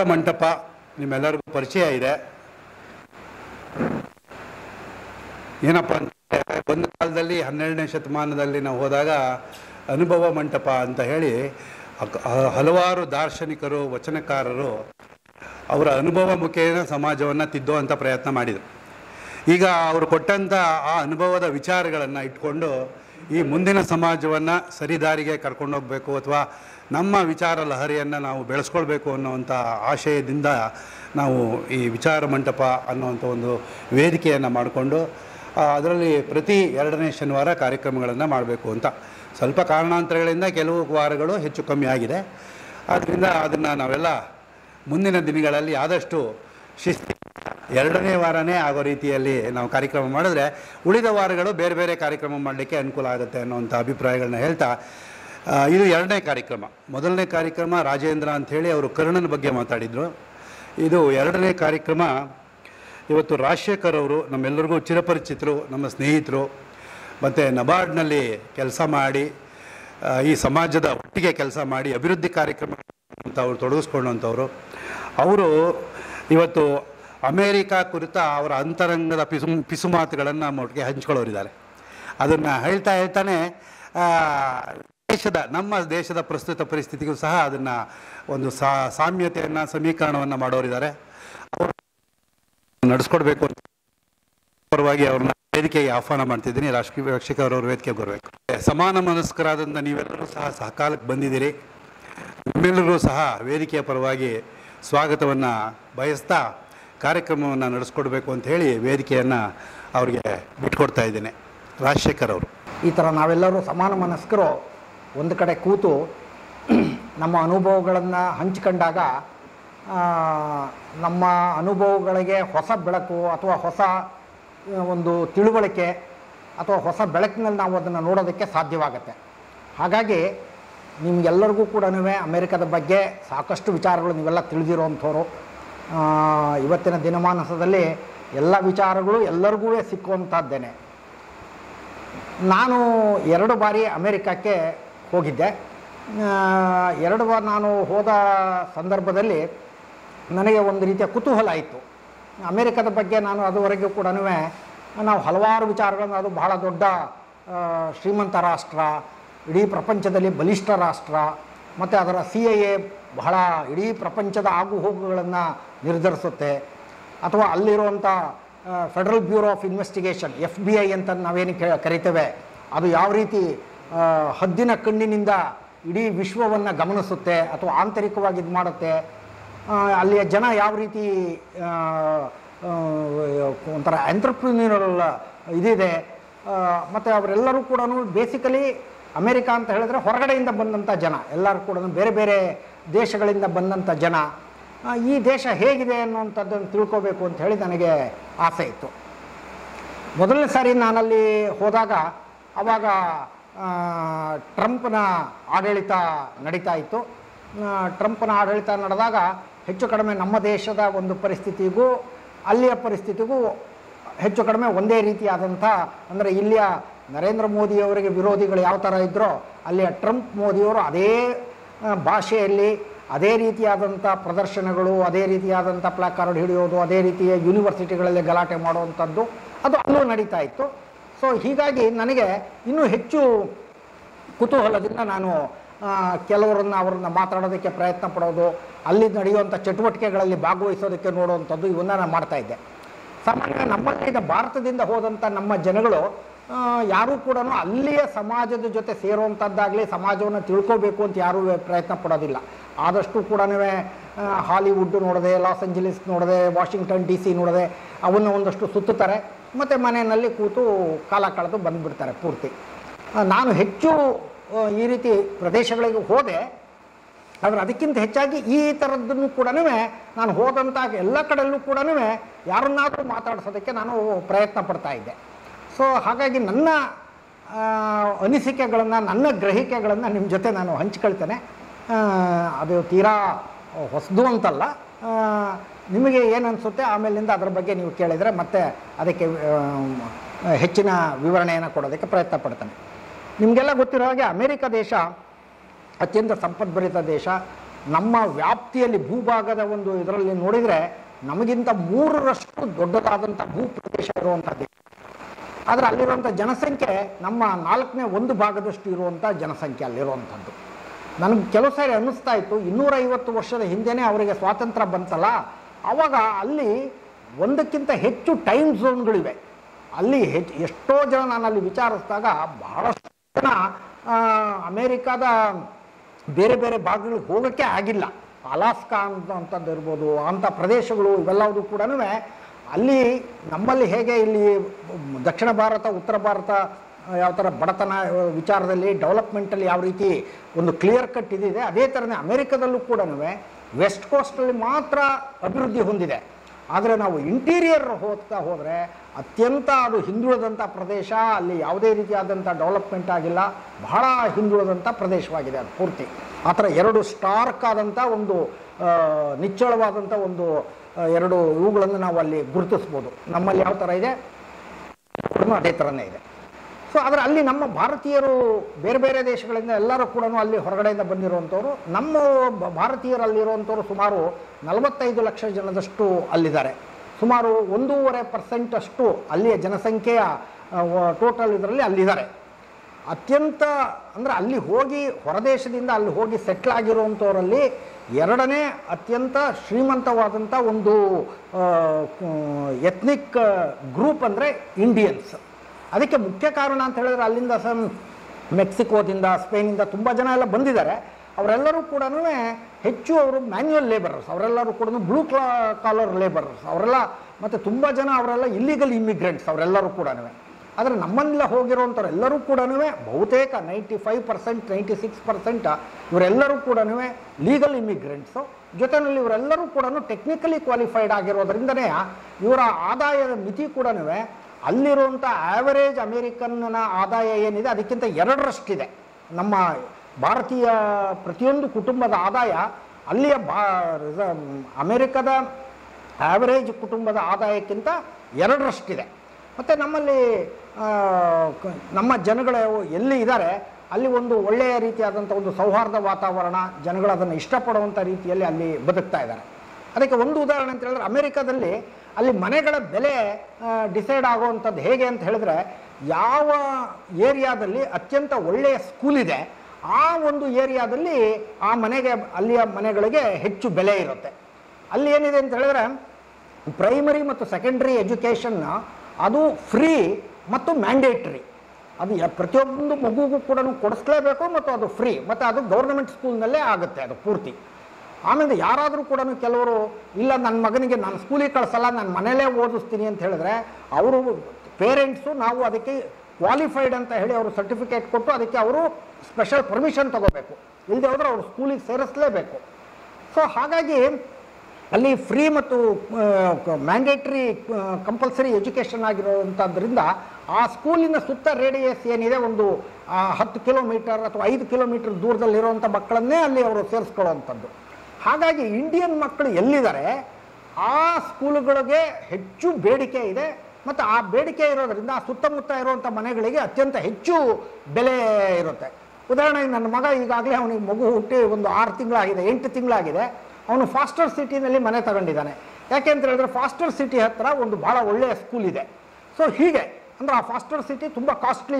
ಮಂಟಪ ನಿಮ್ಮೆಲ್ಲರಿಗೂ ಪರಿಚಯ ಇದೆ ಏನಪ್ಪ ಅಂದರೆ ಒಂದು ಕಾಲದಲ್ಲಿ ಹನ್ನೆರಡನೇ ಶತಮಾನದಲ್ಲಿ ನಾವು ಹೋದಾಗ ಅನುಭವ ಮಂಟಪ ಅಂತ ಹೇಳಿ ಅಕ್- ಹ- ಹಲವಾರು ದಾರ್ಶನಿಕರು ವಚನಕಾರರು ಅವರ ಅನುಭವ ಮುಖೇನ ಸಮಾಜವನ್ನು ತಿದ್ದುವಂಥ ಪ್ರಯತ್ನ ಮಾಡಿದರು ಈಗ ಅವರು ಕೊಟ್ಟಂಥ ಆ ಅನುಭವದ ವಿಚಾರಗಳನ್ನು ಇಟ್ಕೊಂಡು ಈ ಮುಂದಿನ ಸಮಾಜವನ್ನು ಸರಿದಾರಿಗೆ ಕರ್ಕೊಂಡೋಗ್ಬೇಕು ಅಥವಾ ನಮ್ಮ ವಿಚಾರ ಲಹರಿಯನ್ನು ನಾವು ಬೆಳೆಸ್ಕೊಳ್ಬೇಕು ಅನ್ನುವಂಥ ಆಶಯದಿಂದ ನಾವು ಈ ವಿಚಾರ ಮಂಟಪ ಅನ್ನುವಂಥ ಒಂದು ವೇದಿಕೆಯನ್ನು ಮಾಡಿಕೊಂಡು ಅದರಲ್ಲಿ ಪ್ರತಿ ಎರಡನೇ ಶನಿವಾರ ಕಾರ್ಯಕ್ರಮಗಳನ್ನು ಮಾಡಬೇಕು ಅಂತ ಸ್ವಲ್ಪ ಕಾರಣಾಂತರಗಳಿಂದ ಕೆಲವು ವಾರಗಳು ಹೆಚ್ಚು ಕಮ್ಮಿ ಆಗಿದೆ ಆದ್ದರಿಂದ ಅದನ್ನು ನಾವೆಲ್ಲ ಮುಂದಿನ ದಿನಗಳಲ್ಲಿ ಆದಷ್ಟು ಶಿಸ್ತಿ ಎರಡನೇ ವಾರನೇ ಆಗೋ ರೀತಿಯಲ್ಲಿ ನಾವು ಕಾರ್ಯಕ್ರಮ ಮಾಡಿದ್ರೆ ಉಳಿದ ವಾರಗಳು ಬೇರೆ ಬೇರೆ ಕಾರ್ಯಕ್ರಮ ಮಾಡಲಿಕ್ಕೆ ಅನುಕೂಲ ಆಗುತ್ತೆ ಅನ್ನುವಂಥ ಅಭಿಪ್ರಾಯಗಳನ್ನ ಹೇಳ್ತಾ ಆ, ಇದು ಎರಡನೇ ಕಾರ್ಯಕ್ರಮ ಮೊದಲನೇ ಕಾರ್ಯಕ್ರಮ ರಾಜೇಂದ್ರ ಅಂಥೇಳಿ ಅವರು ಕರ್ಣನ ಬಗ್ಗೆ ಮಾತಾಡಿದರು ಇದು ಎರಡನೇ ಕಾರ್ಯಕ್ರಮ ಇವತ್ತು ರಾಜಶೇಖರ್ ಅವರು ನಮ್ಮೆಲ್ಲರಿಗೂ ಚಿರಪರಿಚಿತರು ನಮ್ಮ ಸ್ನೇಹಿತರು ಮತ್ತು ನಬಾರ್ಡ್ನಲ್ಲಿ ಕೆಲಸ ಮಾಡಿ ಆ, ಈ ಸಮಾಜದ ಒಟ್ಟಿಗೆ ಕೆಲಸ ಮಾಡಿ ಅಭಿವೃದ್ಧಿ ಕಾರ್ಯಕ್ರಮ ಅಂತ ಅವರು ತೊಡಗಿಸ್ಕೊಂಡಂಥವ್ರು ಅವರು ಇವತ್ತು ಅಮೇರಿಕಾ ಕುರಿತ ಅವರ ಅಂತರಂಗದ ಪಿಸು ಪಿಸುಮಾತುಗಳನ್ನು ನಮ್ಮ ಒಟ್ಟಿಗೆ ಹಂಚ್ಕೊಳ್ಳೋರಿದ್ದಾರೆ ಅದನ್ನು ಹೇಳ್ತಾ ಹೇಳ್ತಾನೆ ಆ, ದೇಶದ ನಮ್ಮ ದೇಶದ ಪ್ರಸ್ತುತ ಪರಿಸ್ಥಿತಿಗೂ ಸಹ ಅದನ್ನು ಒಂದು ಸಾ ಸಾಮ್ಯತೆಯನ್ನು ಸಮೀಕರಣವನ್ನು ಮಾಡೋರಿದ್ದಾರೆ ಅವರು ನಡೆಸ್ಕೊಡ್ಬೇಕು ಅಂತ ಪರವಾಗಿ ಅವ್ರನ್ನ ವೇದಿಕೆಗೆ ಆಹ್ವಾನ ಮಾಡ್ತಿದ್ದೀನಿ ರಾಷ್ಟ್ರೀಯ ರಕ್ಷಕ ಅವರವ್ರ ವೇದಿಕೆಗೆ ಬರಬೇಕು ಸಮಾನ ಮನಸ್ಕರಾದಂಥ ನೀವೆಲ್ಲರೂ ಸಹ ಸಹಕಾಲಕ್ಕೆ ಬಂದಿದ್ದೀರಿ ನಿಮ್ಮೆಲ್ಲರೂ ಸಹ ವೇದಿಕೆಯ ಪರವಾಗಿ ಸ್ವಾಗತವನ್ನು ಬಯಸ್ತಾ ಕಾರ್ಯಕ್ರಮವನ್ನು ನಡೆಸ್ಕೊಡ್ಬೇಕು ಅಂತ ಹೇಳಿ ವೇದಿಕೆಯನ್ನು ಅವ್ರಿಗೆ ಬಿಟ್ಕೊಡ್ತಾ ಇದ್ದೇನೆ ರಾಜಶೇಖರ್ ಅವರು ಈ ಥರ ನಾವೆಲ್ಲರೂ ಸಮಾನ ಮನಸ್ಕರು ಒಂದು ಕಡೆ ಕೂತು ನಮ್ಮ ಅನುಭವಗಳನ್ನು ಹಂಚಿಕೊಂಡಾಗ ಆ, ನಮ್ಮ ಅನುಭವಗಳಿಗೆ ಹೊಸ ಬೆಳಕು ಅಥವಾ ಹೊಸ ಆ, ಒಂದು ತಿಳುವಳಿಕೆ ಅಥವಾ ಹೊಸ ಬೆಳಕಿನಲ್ಲಿ ನಾವು ಅದನ್ನು ನೋಡೋದಕ್ಕೆ ಸಾಧ್ಯವಾಗುತ್ತೆ ಹಾಗಾಗಿ ನಿಮಗೆಲ್ಲರಿಗೂ ಕೂಡ ಅಮೆರಿಕದ ಬಗ್ಗೆ ಸಾಕಷ್ಟು ವಿಚಾರಗಳು ನೀವೆಲ್ಲ ತಿಳಿದಿರೋವಂಥವ್ರು ಆ, ಇವತ್ತಿನ ದಿನಮಾನಸದಲ್ಲಿ ಎಲ್ಲ ವಿಚಾರಗಳು ಎಲ್ಲರಿಗೂ ಸಿಕ್ಕುವಂಥದ್ದೇನೆ ನಾನು ಎರಡು ಬಾರಿ ಅಮೇರಿಕಕ್ಕೆ ಹೋಗಿದ್ದೆ ಆ, ಎರಡು ಬಾರಿ ನಾನು ಹೋದ ಸಂದರ್ಭದಲ್ಲಿ ನನಗೆ ಒಂದು ರೀತಿಯ ಕುತೂಹಲ ಇತ್ತು ಅಮೇರಿಕದ ಬಗ್ಗೆ ನಾನು ಅದುವರೆಗೂ ಕೂಡ ನಾವು ಹಲವಾರು ವಿಚಾರಗಳನ್ನು ಅದು ಬಹಳ ದೊಡ್ಡ ಆ, ಶ್ರೀಮಂತ ರಾಷ್ಟ್ರ ಇಡೀ ಪ್ರಪಂಚದಲ್ಲಿ ಬಲಿಷ್ಠ ರಾಷ್ಟ್ರ ಮತ್ತು ಅದರ ಸಿ ಐ ಎ ಬಹಳ ಇಡೀ ಪ್ರಪಂಚದ ಆಗುಹೋಗುಗಳನ್ನು ನಿರ್ಧರಿಸುತ್ತೆ ಅಥವಾ ಅಲ್ಲಿರುವಂಥ federal bureau of investigation F B I ಅಂತ ನಾವೇನು ಕೇ ಕರಿತೇವೆ ಅದು ಯಾವ ರೀತಿ ಆ, ಹದ್ದಿನ ಕಣ್ಣಿನಿಂದ ಇಡೀ ವಿಶ್ವವನ್ನು ಗಮನಿಸುತ್ತೆ ಅಥವಾ ಆಂತರಿಕವಾಗಿ ಇದು ಮಾಡುತ್ತೆ ಆ, ಅಲ್ಲಿಯ ಜನ ಯಾವ ರೀತಿ ಆ, ಆ, ಒಂಥರ ಎಂಟ್ರಪ್ರಿನ್ಯೂರಲ್ ಇದಿದೆ ಮತ್ತು ಅವರೆಲ್ಲರೂ ಕೂಡ ಬೇಸಿಕಲಿ ಅಮೇರಿಕಾ ಅಂತ ಹೇಳಿದ್ರೆ ಹೊರಗಡೆಯಿಂದ ಬಂದಂಥ ಜನ ಎಲ್ಲರೂ ಕೂಡ ಬೇರೆ ಬೇರೆ ದೇಶಗಳಿಂದ ಬಂದಂಥ ಜನ ಆ, ಈ ದೇಶ ಹೇಗಿದೆ ಅನ್ನುವಂಥದ್ದನ್ನು ತಿಳ್ಕೋಬೇಕು ಅಂತ ಹೇಳಿ ನನಗೆ ಆಸೆ ಇತ್ತು ಮೊದಲನೇ ಸಾರಿ ನಾನಲ್ಲಿ ಹೋದಾಗ ಆವಾಗ ಆ, ಟ್ರಂಪ್ನ ಆಡಳಿತ ನಡೀತಾ ಇತ್ತು ಆ, ಟ್ರಂಪ್ನ ಆಡಳಿತ ನಡೆದಾಗ ಹೆಚ್ಚು ಕಡಿಮೆ ನಮ್ಮ ದೇಶದ ಒಂದು ಪರಿಸ್ಥಿತಿಗೂ ಅಲ್ಲಿಯ ಪರಿಸ್ಥಿತಿಗೂ ಹೆಚ್ಚು ಕಡಿಮೆ ಒಂದೇ ರೀತಿಯಾದಂಥ ಅಂದರೆ ಇಲ್ಲಿಯ ನರೇಂದ್ರ ಮೋದಿಯವರಿಗೆ ವಿರೋಧಿಗಳು ಯಾವ ಥರ ಇದ್ದರೋ ಅಲ್ಲಿಯ ಟ್ರಂಪ್ ಮೋದಿಯವರು ಅದೇ ಆ, ಭಾಷೆಯಲ್ಲಿ ಅದೇ ರೀತಿಯಾದಂಥ ಪ್ರದರ್ಶನಗಳು ಅದೇ ರೀತಿಯಾದಂಥ ಪ್ಲಾಕಾರ್ಡ್ ಹಿಡಿಯೋದು ಅದೇ ರೀತಿಯ ಯೂನಿವರ್ಸಿಟಿಗಳಲ್ಲಿ ಗಲಾಟೆ ಮಾಡುವಂಥದ್ದು ಅದು ಅಲ್ಲೂ ನಡೀತಾ ಇತ್ತು ಸೊ ಹೀಗಾಗಿ ನನಗೆ ಇನ್ನೂ ಹೆಚ್ಚು ಕುತೂಹಲದಿಂದ ನಾನು ಆ, ಕೆಲವರನ್ನು ಅವರನ್ನು ಮಾತಾಡೋದಕ್ಕೆ ಪ್ರಯತ್ನ ಪಡೋದು ಅಲ್ಲಿ ನಡೆಯುವಂಥ ಚಟುವಟಿಕೆಗಳಲ್ಲಿ ಭಾಗವಹಿಸೋದಕ್ಕೆ ನೋಡುವಂಥದ್ದು ಇವನ್ನ ನಾನು ಮಾಡ್ತಾ ಇದ್ದೆ ಸಾಮಾನ್ಯ ನಮ್ಮಲ್ಲಿನ ಭಾರತದಿಂದ ಹೋದಂಥ ನಮ್ಮ ಜನಗಳು ಆ, ಯಾರೂ ಕೂಡ ಅಲ್ಲಿಯ ಸಮಾಜದ ಜೊತೆ ಸೇರುವಂಥದ್ದಾಗಲಿ ಸಮಾಜವನ್ನು ತಿಳ್ಕೋಬೇಕು ಅಂತ ಯಾರೂ ಪ್ರಯತ್ನ ಪಡೋದಿಲ್ಲ ಆದಷ್ಟು ಕೂಡ ಹಾಲಿವುಡ್ ನೋಡದೆ ಲಾಸ್ ಏಂಜಲೀಸ್ ನೋಡದೆ ವಾಷಿಂಗ್ಟನ್ ಡಿ ಸಿ ನೋಡದೆ ಅವನ್ನು ಒಂದಷ್ಟು ಸುತ್ತುತ್ತಾರೆ ಮತ್ತು ಮನೆಯಲ್ಲಿ ಕೂತು ಕಾಲ ಕಳೆದು ಬಂದುಬಿಡ್ತಾರೆ ಪೂರ್ತಿ ಆ, ನಾನು ಹೆಚ್ಚು ಆ, ಈ ರೀತಿ ಪ್ರದೇಶಗಳಿಗೆ ಹೋದೆ ಆದರೆ ಅದಕ್ಕಿಂತ ಹೆಚ್ಚಾಗಿ ಈ ಥರದ್ದನ್ನು ಕೂಡ ನಾನು ಹೋದಂಥ ಎಲ್ಲ ಕಡೆಯಲ್ಲೂ ಕೂಡ ಯಾರನ್ನಾದರೂ ಮಾತಾಡಿಸೋದಕ್ಕೆ ನಾನು ಪ್ರಯತ್ನ ಪಡ್ತಾ ಇದ್ದೆ ಸೊ ಹಾಗಾಗಿ ನನ್ನ ಆ, ಅನಿಸಿಕೆಗಳನ್ನು ನನ್ನ ಗ್ರಹಿಕೆಗಳನ್ನು ನಿಮ್ಮ ಜೊತೆ ನಾನು ಹಂಚ್ಕೊಳ್ತೇನೆ ಆ, ಅದು ತೀರಾ ಹೊಸದು ಅಂತಲ್ಲ ಆ, ನಿಮಗೆ ಏನು ಅನಿಸುತ್ತೆ ಆಮೇಲಿಂದ ಅದರ ಬಗ್ಗೆ ನೀವು ಕೇಳಿದರೆ ಮತ್ತೆ ಅದಕ್ಕೆ ಆ, ಹೆಚ್ಚಿನ ವಿವರಣೆಯನ್ನು ಕೊಡೋದಕ್ಕೆ ಪ್ರಯತ್ನ ಪಡ್ತೇನೆ ನಿಮಗೆಲ್ಲ ಗೊತ್ತಿರೋ ಹಾಗೆ ಅಮೇರಿಕ ದೇಶ ಅತ್ಯಂತ ಸಂಪದ್ಭರಿತ ದೇಶ ನಮ್ಮ ವ್ಯಾಪ್ತಿಯಲ್ಲಿ ಭೂಭಾಗದ ಒಂದು ಇದರಲ್ಲಿ ನೋಡಿದರೆ ನಮಗಿಂತ ಮೂರರಷ್ಟು ದೊಡ್ಡದಾದಂಥ ಭೂಪ್ರದೇಶ ಇರುವಂಥದ್ದು ಆದರೆ ಅಲ್ಲಿರುವಂಥ ಜನಸಂಖ್ಯೆ ನಮ್ಮ ನಾಲ್ಕನೇ ಒಂದು ಭಾಗದಷ್ಟು ಇರುವಂಥ ಜನಸಂಖ್ಯೆ ಅಲ್ಲಿರುವಂಥದ್ದು ನನಗೆ ಕೆಲವು ಸಾರಿ ಅನ್ನಿಸ್ತಾ ಇತ್ತು ಇನ್ನೂರೈವತ್ತು ವರ್ಷದ ಹಿಂದೆನೇ ಅವರಿಗೆ ಸ್ವಾತಂತ್ರ್ಯ ಬಂತಲ್ಲ ಆವಾಗ ಅಲ್ಲಿ ಒಂದಕ್ಕಿಂತ ಹೆಚ್ಚು ಟೈಮ್ ಝೋನ್ಗಳಿವೆ ಅಲ್ಲಿ ಹೆಚ್ಚು ಎಷ್ಟೋ ಜನ ನಾನು ಅಲ್ಲಿ ವಿಚಾರಿಸಿದಾಗ ಬಹಳಷ್ಟು ಜನ ಆ, ಅಮೇರಿಕಾದ ಬೇರೆ ಬೇರೆ ಭಾಗಗಳಿಗೆ ಹೋಗೋಕ್ಕೆ ಆಗಿಲ್ಲ ಅಲಾಸ್ಕಾ ಅಂತ ಅಂತದ್ದು ಇರ್ಬೋದು ಅಂಥ ಪ್ರದೇಶಗಳು ಇವೆಲ್ಲವೂ ಕೂಡ ಅಲ್ಲಿ ನಮ್ಮಲ್ಲಿ ಹೇಗೆ ಇಲ್ಲಿ ದಕ್ಷಿಣ ಭಾರತ ಉತ್ತರ ಭಾರತ ಯಾವ ಥರ ಬಡತನ ವಿಚಾರದಲ್ಲಿ ಡೆವಲಪ್ಮೆಂಟಲ್ಲಿ ಯಾವ ರೀತಿ ಒಂದು ಕ್ಲಿಯರ್ ಕಟ್ ಇದಿದೆ ಅದೇ ಥರನೇ ಅಮೇರಿಕದಲ್ಲೂ ಕೂಡ ವೆಸ್ಟ್ ಕೋಸ್ಟಲ್ಲಿ ಮಾತ್ರ ಅಭಿವೃದ್ಧಿ ಹೊಂದಿದೆ ಆದರೆ ನಾವು ಇಂಟೀರಿಯರ್ ಹೋಗ್ತಾ ಹೋದರೆ ಅತ್ಯಂತ ಅದು ಹಿಂದುಳಿದಂಥ ಪ್ರದೇಶ ಅಲ್ಲಿ ಯಾವುದೇ ರೀತಿಯಾದಂಥ ಡೆವಲಪ್ಮೆಂಟ್ ಆಗಿಲ್ಲ ಬಹಳ ಹಿಂದುಳಿದಂಥ ಪ್ರದೇಶವಾಗಿದೆ ಅದು ಪೂರ್ತಿ ಆ ಥರ ಎರಡು ಸ್ಟಾರ್ಕ್ ಆದಂಥ ಒಂದು ಆ, ನಿಚ್ಚಳವಾದಂಥ ಒಂದು ಆ, ಎರಡು ಇವುಗಳನ್ನು ನಾವು ಅಲ್ಲಿ ಗುರುತಿಸ್ಬೋದು ನಮ್ಮಲ್ಲಿ ಯಾವ ಥರ ಇದೆ ಕೂಡ ಅದೇ ಥರನೇ ಇದೆ ಸೊ ಆದರೆ ಅಲ್ಲಿ ನಮ್ಮ ಭಾರತೀಯರು ಬೇರೆ ಬೇರೆ ದೇಶಗಳಿಂದ ಎಲ್ಲರೂ ಕೂಡ ಅಲ್ಲಿ ಹೊರಗಡೆಯಿಂದ ಬಂದಿರುವಂಥವ್ರು ನಮ್ಮ ಬ- ಭಾರತೀಯರಲ್ಲಿರುವಂಥವ್ರು ಸುಮಾರು ನಲವತ್ತೈದು ಲಕ್ಷ ಜನದಷ್ಟು ಅಲ್ಲಿದ್ದಾರೆ ಸುಮಾರು ಒಂದೂವರೆ ಪರ್ಸೆಂಟ್ ಅಷ್ಟು ಅಲ್ಲಿಯ ಜನಸಂಖ್ಯೆಯ ಟೋಟಲ್ ಇದರಲ್ಲಿ ಅಲ್ಲಿದ್ದಾರೆ ಅತ್ಯಂತ ಅಂದರೆ ಅಲ್ಲಿ ಹೋಗಿ ಹೊರದೇಶದಿಂದ ಅಲ್ಲಿ ಹೋಗಿ ಸೆಟ್ಲ್ ಆಗಿರುವಂಥವರಲ್ಲಿ ಎರಡನೇ ಅತ್ಯಂತ ಶ್ರೀಮಂತವಾದಂಥ ಒಂದು ಎತ್ನಿಕ್ ಗ್ರೂಪ್ ಅಂದರೆ ಇಂಡಿಯನ್ಸ್ ಅದಕ್ಕೆ ಮುಖ್ಯ ಕಾರಣ ಅಂತ ಹೇಳಿದ್ರೆ ಅಲ್ಲಿಂದ ಸಹ ಮೆಕ್ಸಿಕೋದಿಂದ ಸ್ಪೇನಿಂದ ತುಂಬ ಜನ ಎಲ್ಲ ಬಂದಿದ್ದಾರೆ ಅವರೆಲ್ಲರೂ ಕೂಡ ಹೆಚ್ಚು ಅವರು ಮ್ಯಾನ್ಯುವಲ್ ಲೇಬರರ್ಸ್ ಅವರೆಲ್ಲರೂ ಕೂಡ ಬ್ಲೂ ಕ್ಲಾ ಕಾಲರ್ ಲೇಬರರ್ಸ್ ಅವರೆಲ್ಲ ಮತ್ತು ತುಂಬ ಜನ ಅವರೆಲ್ಲ ಇಲ್ಲಿಗಲ್ ಇಮಿಗ್ರೆಂಟ್ಸ್ ಅವರೆಲ್ಲರೂ ಕೂಡ ಆದರೆ ನಮ್ಮನ್ನೆಲ್ಲ ಹೋಗಿರುವಂಥವ್ರು ಎಲ್ಲರೂ ಕೂಡ ಬಹುತೇಕ ninety five percent ninety six percent ಇವರೆಲ್ಲರೂ ಕೂಡ ಲೀಗಲ್ ಇಮಿಗ್ರೆಂಟ್ಸು ಜೊತೆಯಲ್ಲಿ ಇವರೆಲ್ಲರೂ ಕೂಡ ಟೆಕ್ನಿಕಲಿ ಕ್ವಾಲಿಫೈಡ್ ಆಗಿರೋದ್ರಿಂದನೇ ಇವರ ಆದಾಯದ ಮಿತಿ ಕೂಡ ಅಲ್ಲಿರುವಂಥ ಆವರೇಜ್ ಅಮೇರಿಕನ್ನ ಆದಾಯ ಏನಿದೆ ಅದಕ್ಕಿಂತ ಎರಡರಷ್ಟಿದೆ ನಮ್ಮ ಭಾರತೀಯ ಪ್ರತಿಯೊಂದು ಕುಟುಂಬದ ಆದಾಯ ಅಲ್ಲಿಯ ಬಾ ರಿಸ- ಅಮೇರಿಕದ ಆವರೇಜ್ ಕುಟುಂಬದ ಆದಾಯಕ್ಕಿಂತ ಎರಡರಷ್ಟಿದೆ ಮತ್ತು ನಮ್ಮಲ್ಲಿ ಆ, ಕ- ನಮ್ಮ ಜನಗಳು ಎಲ್ಲಿ ಇದ್ದಾರೆ ಅಲ್ಲಿ ಒಂದು ಒಳ್ಳೆಯ ರೀತಿಯಾದಂಥ ಒಂದು ಸೌಹಾರ್ದ ವಾತಾವರಣ ಜನಗಳು ಅದನ್ನು ಇಷ್ಟಪಡುವಂಥ ರೀತಿಯಲ್ಲಿ ಅಲ್ಲಿ ಬದುಕ್ತಾ ಇದ್ದಾರೆ ಅದಕ್ಕೆ ಒಂದು ಉದಾಹರಣೆ ಅಂತ ಹೇಳಿದ್ರೆ ಅಮೆರಿಕದಲ್ಲಿ ಅಲ್ಲಿ ಮನೆಗಳ ಬೆಲೆ ಡಿಸೈಡ್ ಆಗುವಂಥದ್ದು ಹೇಗೆ ಅಂತ ಹೇಳಿದ್ರೆ ಯಾವ ಏರಿಯಾದಲ್ಲಿ ಅತ್ಯಂತ ಒಳ್ಳೆಯ ಸ್ಕೂಲ್ ಇದೆ ಆ ಒಂದು ಏರಿಯಾದಲ್ಲಿ ಆ ಮನೆಗೆ ಅಲ್ಲಿಯ ಮನೆಗಳಿಗೆ ಹೆಚ್ಚು ಬೆಲೆ ಇರುತ್ತೆ ಅಲ್ಲಿ ಏನಿದೆ ಅಂತ ಹೇಳಿದ್ರೆ ಪ್ರೈಮರಿ ಮತ್ತು ಸೆಕೆಂಡ್ರಿ ಎಜುಕೇಷನ್ ಅದು ಫ್ರೀ ಮತ್ತು ಮ್ಯಾಂಡೇಟ್ರಿ ಅದು ಯ- ಪ್ರತಿಯೊಂದು ಮಗುಗೂ ಕೂಡ ಕೊಡಿಸ್ಲೇಬೇಕು ಮತ್ತು ಅದು ಫ್ರೀ ಮತ್ತು ಅದು ಗೌರ್ಮೆಂಟ್ ಸ್ಕೂಲ್ನಲ್ಲೇ ಆಗುತ್ತೆ ಅದು ಪೂರ್ತಿ ಆಮೇಲೆ ಯಾರಾದರೂ ಕೂಡ ಕೆಲವರು ಇಲ್ಲ ನನ್ನ ಮಗನಿಗೆ ನಾನು ಸ್ಕೂಲಿಗೆ ಕಳಿಸಲ್ಲ ನಾನು ಮನೇಲೇ ಓದಿಸ್ತೀನಿ ಅಂತ ಹೇಳಿದ್ರೆ ಅವರು ಪೇರೆಂಟ್ಸು ನಾವು ಅದಕ್ಕೆ ಕ್ವಾಲಿಫೈಡ್ ಅಂತ ಹೇಳಿ ಅವರು ಸರ್ಟಿಫಿಕೇಟ್ ಕೊಟ್ಟು ಅದಕ್ಕೆ ಅವರು ಸ್ಪೆಷಲ್ ಪರ್ಮಿಷನ್ ತಗೋಬೇಕು ಇಲ್ಲದೆ ಹೋದ್ರೆ ಅವರು ಸ್ಕೂಲಿಗೆ ಸೇರಿಸಲೇಬೇಕು ಸೊ ಹಾಗಾಗಿ ಅಲ್ಲಿ ಫ್ರೀ ಮತ್ತು ಮ್ಯಾಂಡೇಟ್ರಿ ಕಂಪಲ್ಸರಿ ಎಜುಕೇಷನ್ ಆಗಿರೋವಂಥದ್ರಿಂದ ಆ ಸ್ಕೂಲಿನ ಸುತ್ತ ರೇಡಿಯಸ್ ಏನಿದೆ ಒಂದು ಆ, ಹತ್ತು ಕಿಲೋಮೀಟರ್ ಅಥವಾ ಐದು ಕಿಲೋಮೀಟರ್ ದೂರದಲ್ಲಿರುವಂಥ ಮಕ್ಕಳನ್ನೇ ಅಲ್ಲಿ ಅವರು ಸೇರಿಸ್ಕೊಳ್ಳುವಂಥದ್ದು ಹಾಗಾಗಿ ಇಂಡಿಯನ್ ಮಕ್ಕಳು ಎಲ್ಲಿದ್ದಾರೆ ಆ ಸ್ಕೂಲುಗಳಿಗೆ ಹೆಚ್ಚು ಬೇಡಿಕೆ ಇದೆ ಮತ್ತು ಆ ಬೇಡಿಕೆ ಇರೋದರಿಂದ ಆ ಸುತ್ತಮುತ್ತ ಇರುವಂಥ ಮನೆಗಳಿಗೆ ಅತ್ಯಂತ ಹೆಚ್ಚು ಬೆಲೆ ಇರುತ್ತೆ ಉದಾಹರಣೆಗೆ ನನ್ನ ಮಗ ಈಗಾಗಲೇ ಅವನಿಗೆ ಮಗು ಹುಟ್ಟಿ ಒಂದು ಆರು ತಿಂಗಳಾಗಿದೆ ಎಂಟು ತಿಂಗಳಾಗಿದೆ ಅವನು ಫಾಸ್ಟರ್ ಸಿಟಿನಲ್ಲಿ ಮನೆ ತಗೊಂಡಿದ್ದಾನೆ ಯಾಕೆ ಅಂತ ಹೇಳಿದ್ರೆ ಫಾಸ್ಟರ್ ಸಿಟಿ ಹತ್ರ ಒಂದು ಭಾಳ ಒಳ್ಳೆಯ ಸ್ಕೂಲ್ ಇದೆ ಸೊ ಹೀಗೆ ಅಂದರೆ ಆ ಫಾಸ್ಟರ್ ಸಿಟಿ ತುಂಬ ಕಾಸ್ಟ್ಲಿ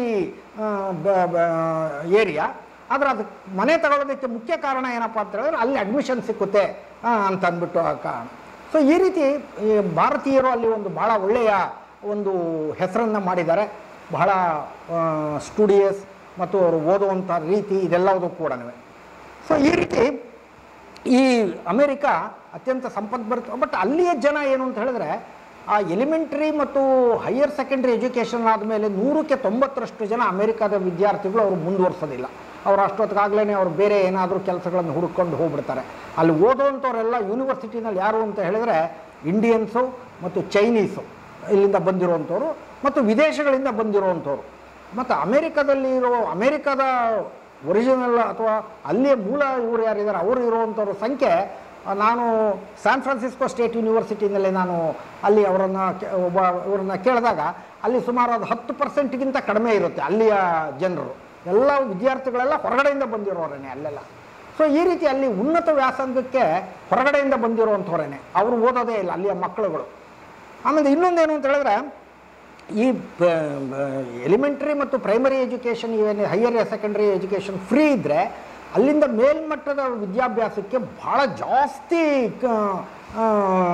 ಏರಿಯಾ ಆದರೆ ಅದು ಮನೆ ತಗೊಳ್ಳೋದಕ್ಕೆ ಮುಖ್ಯ ಕಾರಣ ಏನಪ್ಪ ಅಂತ ಹೇಳಿದ್ರೆ ಅಲ್ಲಿ ಅಡ್ಮಿಷನ್ ಸಿಕ್ಕುತ್ತೆ ಆ, ಅಂತ ಅಂದ್ಬಿಟ್ಟು ಆ ಕಾರಣ ಸೊ ಈ ರೀತಿ ಈ ಭಾರತೀಯರು ಅಲ್ಲಿ ಒಂದು ಭಾಳ ಒಳ್ಳೆಯ ಒಂದು ಹೆಸರನ್ನು ಮಾಡಿದ್ದಾರೆ ಬಹಳ ಸ್ಟುಡಿಯಸ್ ಮತ್ತು ಅವರು ಓದುವಂಥ ರೀತಿ ಇದೆಲ್ಲವೂ ಕೂಡ ಸೊ ಈ ರೀತಿ ಈ ಅಮೇರಿಕಾ ಅತ್ಯಂತ ಸಂಪದ್ಭರಿತ ಬಟ್ ಅಲ್ಲಿಯ ಜನ ಏನು ಅಂತ ಹೇಳಿದ್ರೆ ಆ ಎಲಿಮೆಂಟ್ರಿ ಮತ್ತು ಹೈಯರ್ ಸೆಕೆಂಡ್ರಿ ಎಜುಕೇಷನ್ ಆದಮೇಲೆ ನೂರಕ್ಕೆ ತೊಂಬತ್ತರಷ್ಟು ಜನ ಅಮೇರಿಕಾದ ವಿದ್ಯಾರ್ಥಿಗಳು ಅವರು ಮುಂದುವರ್ಸೋದಿಲ್ಲ ಅವ್ರು ಅಷ್ಟೊತ್ತಿಗಾಗಲೇ ಅವ್ರು ಬೇರೆ ಏನಾದರೂ ಕೆಲಸಗಳನ್ನು ಹುಡುಕೊಂಡು ಹೋಗ್ಬಿಡ್ತಾರೆ ಅಲ್ಲಿ ಓದುವಂಥವರೆಲ್ಲ ಯೂನಿವರ್ಸಿಟಿನಲ್ಲಿ ಯಾರು ಅಂತ ಹೇಳಿದ್ರೆ ಇಂಡಿಯನ್ಸು ಮತ್ತು ಚೈನೀಸು ಇಲ್ಲಿಂದ ಬಂದಿರುವಂಥವ್ರು ಮತ್ತು ವಿದೇಶಗಳಿಂದ ಬಂದಿರುವಂಥವ್ರು ಮತ್ತು ಅಮೇರಿಕಾದಲ್ಲಿರೋ ಅಮೇರಿಕಾದ ಒರಿಜಿನಲ್ ಅಥವಾ ಅಲ್ಲಿಯ ಮೂಲ ಇವರು ಯಾರಿದ್ದಾರೆ ಅವರು ಇರುವಂಥವ್ರ ಸಂಖ್ಯೆ ಆ, ನಾನು ಸ್ಯಾನ್ ಫ್ರಾನ್ಸಿಸ್ಕೋ ಸ್ಟೇಟ್ ಯೂನಿವರ್ಸಿಟಿನಲ್ಲಿ ನಾನು ಅಲ್ಲಿ ಅವರನ್ನು ಒಬ್ಬ ಇವರನ್ನ ಕೇಳಿದಾಗ ಅಲ್ಲಿ ಸುಮಾರು ಅದು ಹತ್ತು ಪರ್ಸೆಂಟ್ಗಿಂತ ಕಡಿಮೆ ಇರುತ್ತೆ ಅಲ್ಲಿಯ ಜನರು ಎಲ್ಲ ವಿದ್ಯಾರ್ಥಿಗಳೆಲ್ಲ ಹೊರಗಡೆಯಿಂದ ಬಂದಿರೋರೇನೆ ಅಲ್ಲೆಲ್ಲ ಸೊ ಈ ರೀತಿ ಅಲ್ಲಿ ಉನ್ನತ ವ್ಯಾಸಂಗಕ್ಕೆ ಹೊರಗಡೆಯಿಂದ ಬಂದಿರುವಂಥವ್ರೇನೆ ಅವರು ಓದೋದೇ ಇಲ್ಲ ಅಲ್ಲಿಯ ಮಕ್ಕಳುಗಳು ಆಮೇಲೆ ಇನ್ನೊಂದೇನು ಅಂತ ಹೇಳಿದ್ರೆ ಈ ಎಲಿಮೆಂಟ್ರಿ ಮತ್ತು ಪ್ರೈಮರಿ ಎಜುಕೇಷನ್ ಇವೇನು ಹೈಯರ್ ಸೆಕೆಂಡರಿ ಎಜುಕೇಷನ್ ಫ್ರೀ ಇದ್ದರೆ ಅಲ್ಲಿಂದ ಮೇಲ್ಮಟ್ಟದ ವಿದ್ಯಾಭ್ಯಾಸಕ್ಕೆ ಭಾಳ ಜಾಸ್ತಿ ಕ- ಆ,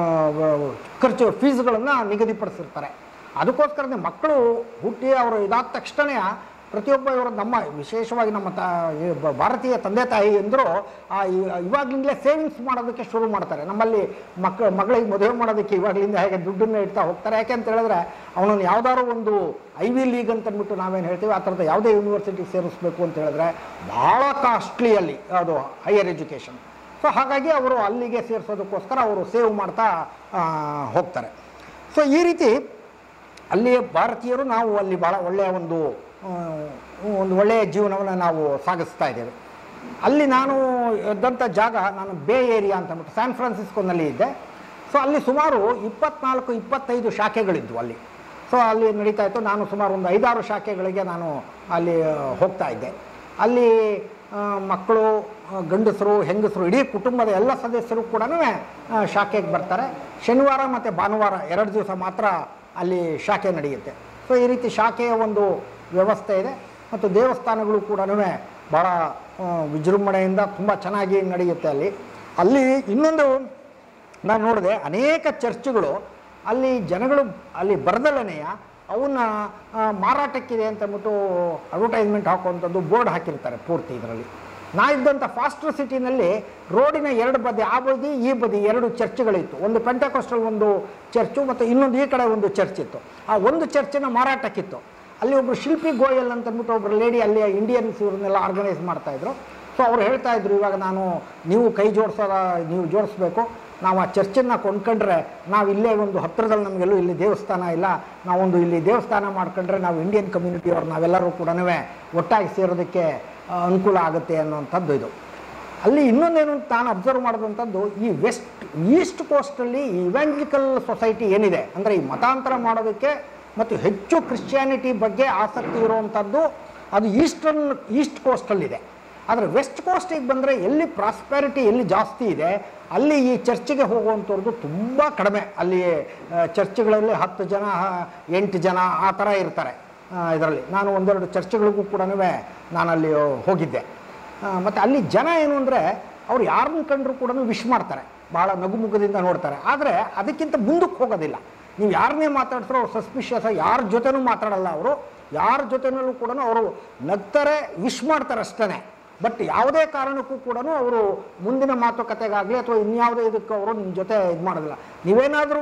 ಖರ್ಚು ಫೀಸ್ಗಳನ್ನು ನಿಗದಿಪಡಿಸಿರ್ತಾರೆ ಅದಕ್ಕೋಸ್ಕರನೇ ಮಕ್ಕಳು ಹುಟ್ಟಿ ಅವರು ಇದಾದ ತಕ್ಷಣ ಪ್ರತಿಯೊಬ್ಬ ಇವರು ನಮ್ಮ ವಿಶೇಷವಾಗಿ ನಮ್ಮ ತಾ ಈ ಬ- ಭಾರತೀಯ ತಂದೆ ತಾಯಿ ಅಂದರು ಇವಾಗಲಿಂದಲೇ ಸೇವಿಂಗ್ಸ್ ಮಾಡೋದಕ್ಕೆ ಶುರು ಮಾಡ್ತಾರೆ ನಮ್ಮಲ್ಲಿ ಮಕ್ಕಳು ಮಗಳಿಗೆ ಮದುವೆ ಮಾಡೋದಕ್ಕೆ ಇವಾಗಲಿಂದ ಹೇಗೆ ದುಡ್ಡನ್ನು ಇಡ್ತಾ ಹೋಗ್ತಾರೆ ಯಾಕೆ ಅಂತ ಹೇಳಿದ್ರೆ ಅವನನ್ನು ಯಾವ್ದಾದ್ರು ಒಂದು ಐ ವಿ ಲೀಗ್ ಅಂತ ಅಂದ್ಬಿಟ್ಟು ನಾವೇನು ಹೇಳ್ತೀವಿ ಆ ಥರದ ಯಾವುದೇ ಯೂನಿವರ್ಸಿಟಿ ಸೇರಿಸ್ಬೇಕು ಅಂತ ಹೇಳಿದ್ರೆ ಭಾಳ ಕಾಸ್ಟ್ಲಿ ಅಲ್ಲಿ ಅದು ಹೈಯರ್ ಎಜುಕೇಷನ್ ಸೊ ಹಾಗಾಗಿ ಅವರು ಅಲ್ಲಿಗೆ ಸೇರಿಸೋದಕ್ಕೋಸ್ಕರ ಅವರು ಸೇವ್ ಮಾಡ್ತಾ ಆ, ಹೋಗ್ತಾರೆ ಸೊ ಈ ರೀತಿ ಅಲ್ಲಿ ಭಾರತೀಯರು ನಾವು ಅಲ್ಲಿ ಭಾಳ ಒಳ್ಳೆಯ ಒಂದು ಆ, ಒಂದು ಒಳ್ಳೆಯ ಜೀವನವನ್ನು ನಾವು ಸಾಗಿಸ್ತಾ ಇದ್ದೇವೆ ಅಲ್ಲಿ ನಾನು ಇದ್ದಂಥ ಜಾಗ ನಾನು ಬೇ ಏರಿಯಾ ಅಂತ ಅಂದ್ಬಿಟ್ಟು ಸ್ಯಾನ್ ಫ್ರಾನ್ಸಿಸ್ಕೋನಲ್ಲಿ ಇದ್ದೆ ಸೊ ಅಲ್ಲಿ ಸುಮಾರು ಇಪ್ಪತ್ನಾಲ್ಕು ಇಪ್ಪತ್ತೈದು ಶಾಖೆಗಳಿದ್ವು ಅಲ್ಲಿ ಸೊ ಅಲ್ಲಿ ನಡೀತಾ ಇತ್ತು ನಾನು ಸುಮಾರು ಒಂದು ಐದಾರು ಶಾಖೆಗಳಿಗೆ ನಾನು ಅಲ್ಲಿ ಆ, ಹೋಗ್ತಾ ಇದ್ದೆ ಅಲ್ಲಿ ಆ, ಮಕ್ಕಳು ಆ, ಗಂಡಸರು ಹೆಂಗಸರು ಇಡೀ ಕುಟುಂಬದ ಎಲ್ಲ ಸದಸ್ಯರು ಕೂಡ ಶಾಖೆಗೆ ಬರ್ತಾರೆ ಶನಿವಾರ ಮತ್ತು ಭಾನುವಾರ ಎರಡು ದಿವಸ ಮಾತ್ರ ಅಲ್ಲಿ ಶಾಖೆ ನಡೆಯುತ್ತೆ ಸೊ ಈ ರೀತಿ ಶಾಖೆಯ ಒಂದು ವ್ಯವಸ್ಥೆ ಇದೆ ಮತ್ತು ದೇವಸ್ಥಾನಗಳು ಕೂಡ ಭಾಳ ಆ, ವಿಜೃಂಭಣೆಯಿಂದ ತುಂಬ ಚೆನ್ನಾಗಿ ನಡೆಯುತ್ತೆ ಅಲ್ಲಿ ಅಲ್ಲಿ ಇನ್ನೊಂದು ನಾನು ನೋಡಿದೆ ಅನೇಕ ಚರ್ಚ್ಗಳು ಅಲ್ಲಿ ಜನಗಳು ಅಲ್ಲಿ ಬರದಲ್ಲನೆಯ ಅವನ್ನ ಆ, ಮಾರಾಟಕ್ಕಿದೆ ಅಂತ ಅಂದ್ಬಿಟ್ಟು ಅಡ್ವರ್ಟೈಸ್ಮೆಂಟ್ ಹಾಕುವಂಥದ್ದು ಬೋರ್ಡ್ ಹಾಕಿರ್ತಾರೆ ಪೂರ್ತಿ ಇದರಲ್ಲಿ ನಾ ಇದ್ದಂಥ ಫಾಸ್ಟರ್ ಸಿಟಿನಲ್ಲಿ ರೋಡಿನ ಎರಡು ಬದಿ ಆ ಬದಿ ಈ ಬದಿ ಎರಡು ಚರ್ಚ್ಗಳಿತ್ತು ಒಂದು ಪೆಂಟಕೋಸ್ಟಲ್ ಒಂದು ಚರ್ಚು ಮತ್ತು ಇನ್ನೊಂದು ಈ ಕಡೆ ಒಂದು ಚರ್ಚ್ ಇತ್ತು ಆ ಒಂದು ಚರ್ಚಿನ ಮಾರಾಟಕ್ಕಿತ್ತು ಅಲ್ಲಿ ಒಬ್ಬರು ಶಿಲ್ಪಿ ಗೋಯಲ್ ಅಂತ ಅಂದ್ಬಿಟ್ಟು ಒಬ್ಬರು ಲೇಡಿ ಅಲ್ಲಿ ಇಂಡಿಯನ್ಸ್ ಇವ್ರನ್ನೆಲ್ಲ ಆರ್ಗನೈಸ್ ಮಾಡ್ತಾಯಿದ್ರು ಸೊ ಅವ್ರು ಹೇಳ್ತಾ ಇದ್ರು ಇವಾಗ ನಾನು ನೀವು ಕೈ ಜೋಡಿಸೋದ ನೀವು ಜೋಡಿಸ್ಬೇಕು ನಾವು ಆ ಚರ್ಚನ್ನು ಕೊಂಡ್ಕೊಂಡ್ರೆ ನಾವು ಇಲ್ಲೇ ಒಂದು ಹತ್ತಿರದಲ್ಲಿ ನಮಗೆಲ್ಲೂ ಇಲ್ಲಿ ದೇವಸ್ಥಾನ ಇಲ್ಲ ನಾವೊಂದು ಇಲ್ಲಿ ದೇವಸ್ಥಾನ ಮಾಡ್ಕೊಂಡ್ರೆ ನಾವು ಇಂಡಿಯನ್ ಕಮ್ಯುನಿಟಿಯವ್ರು ನಾವೆಲ್ಲರೂ ಕೂಡ ಒಟ್ಟಾಗಿ ಸೇರೋದಕ್ಕೆ ಆ, ಅನುಕೂಲ ಆಗುತ್ತೆ ಅನ್ನೋಂಥದ್ದು ಇದು ಅಲ್ಲಿ ಇನ್ನೊಂದೇನು ಅಂತ ನಾನು ಅಬ್ಸರ್ವ್ ಮಾಡಿದಂಥದ್ದು ಈ ವೆಸ್ಟ್ ಈಸ್ಟ್ ಕೋಸ್ಟಲ್ಲಿ ಈ ಇವ್ಯಾಂಜಲಿಕಲ್ ಸೊಸೈಟಿ ಏನಿದೆ ಅಂದರೆ ಈ ಮತಾಂತರ ಮಾಡೋದಕ್ಕೆ ಮತ್ತು ಹೆಚ್ಚು ಕ್ರಿಶ್ಚಿಯಾನಿಟಿ ಬಗ್ಗೆ ಆಸಕ್ತಿ ಇರುವಂಥದ್ದು ಅದು ಈಸ್ಟರ್ನ್ ಈಸ್ಟ್ ಕೋಸ್ಟಲ್ಲಿದೆ ಆದರೆ ವೆಸ್ಟ್ ಕೋಸ್ಟಿಗೆ ಬಂದರೆ ಎಲ್ಲಿ ಪ್ರಾಸ್ಪ್ಯಾರಿಟಿ ಎಲ್ಲಿ ಜಾಸ್ತಿ ಇದೆ ಅಲ್ಲಿ ಈ ಚರ್ಚಿಗೆ ಹೋಗುವಂಥವ್ರದ್ದು ತುಂಬ ಕಡಿಮೆ ಅಲ್ಲಿ ಆ, ಚರ್ಚ್ಗಳಲ್ಲಿ ಹತ್ತು ಜನ ಹ- ಎಂಟು ಜನ ಆ ಥರ ಇರ್ತಾರೆ ಇದರಲ್ಲಿ ನಾನು ಒಂದೆರಡು ಚರ್ಚ್ಗಳಿಗೂ ಕೂಡ ನಾನು ಅಲ್ಲಿ ಹೋಗಿದ್ದೆ ಮತ್ತು ಅಲ್ಲಿ ಜನ ಏನು ಅಂದರೆ ಅವ್ರು ಯಾರನ್ನ ಕಂಡ್ರು ಕೂಡ ವಿಶ್ ಮಾಡ್ತಾರೆ ಭಾಳ ನಗುಮುಖದಿಂದ ನೋಡ್ತಾರೆ ಆದರೆ ಅದಕ್ಕಿಂತ ಮುಂದಕ್ಕೆ ಹೋಗೋದಿಲ್ಲ ನೀವು ಯಾರನ್ನೇ ಮಾತಾಡ್ತಾರೋ ಅವ್ರು ಸಸ್ಪಿಷಿಯಸ್ ಯಾರ ಜೊತೆನೂ ಮಾತಾಡಲ್ಲ ಅವರು ಯಾರ ಜೊತೆನಲ್ಲೂ ಕೂಡ ಅವರು ನಗ್ತಾರೆ ವಿಶ್ ಮಾಡ್ತಾರೆ ಅಷ್ಟೇ ಬಟ್ ಯಾವುದೇ ಕಾರಣಕ್ಕೂ ಕೂಡ ಅವರು ಮುಂದಿನ ಮಾತುಕತೆಗಾಗಲಿ ಅಥವಾ ಇನ್ಯಾವುದೇ ಇದಕ್ಕೆ ಅವರು ನಿಮ್ಮ ಜೊತೆ ಇದು ಮಾಡೋದಿಲ್ಲ ನೀವೇನಾದ್ರೂ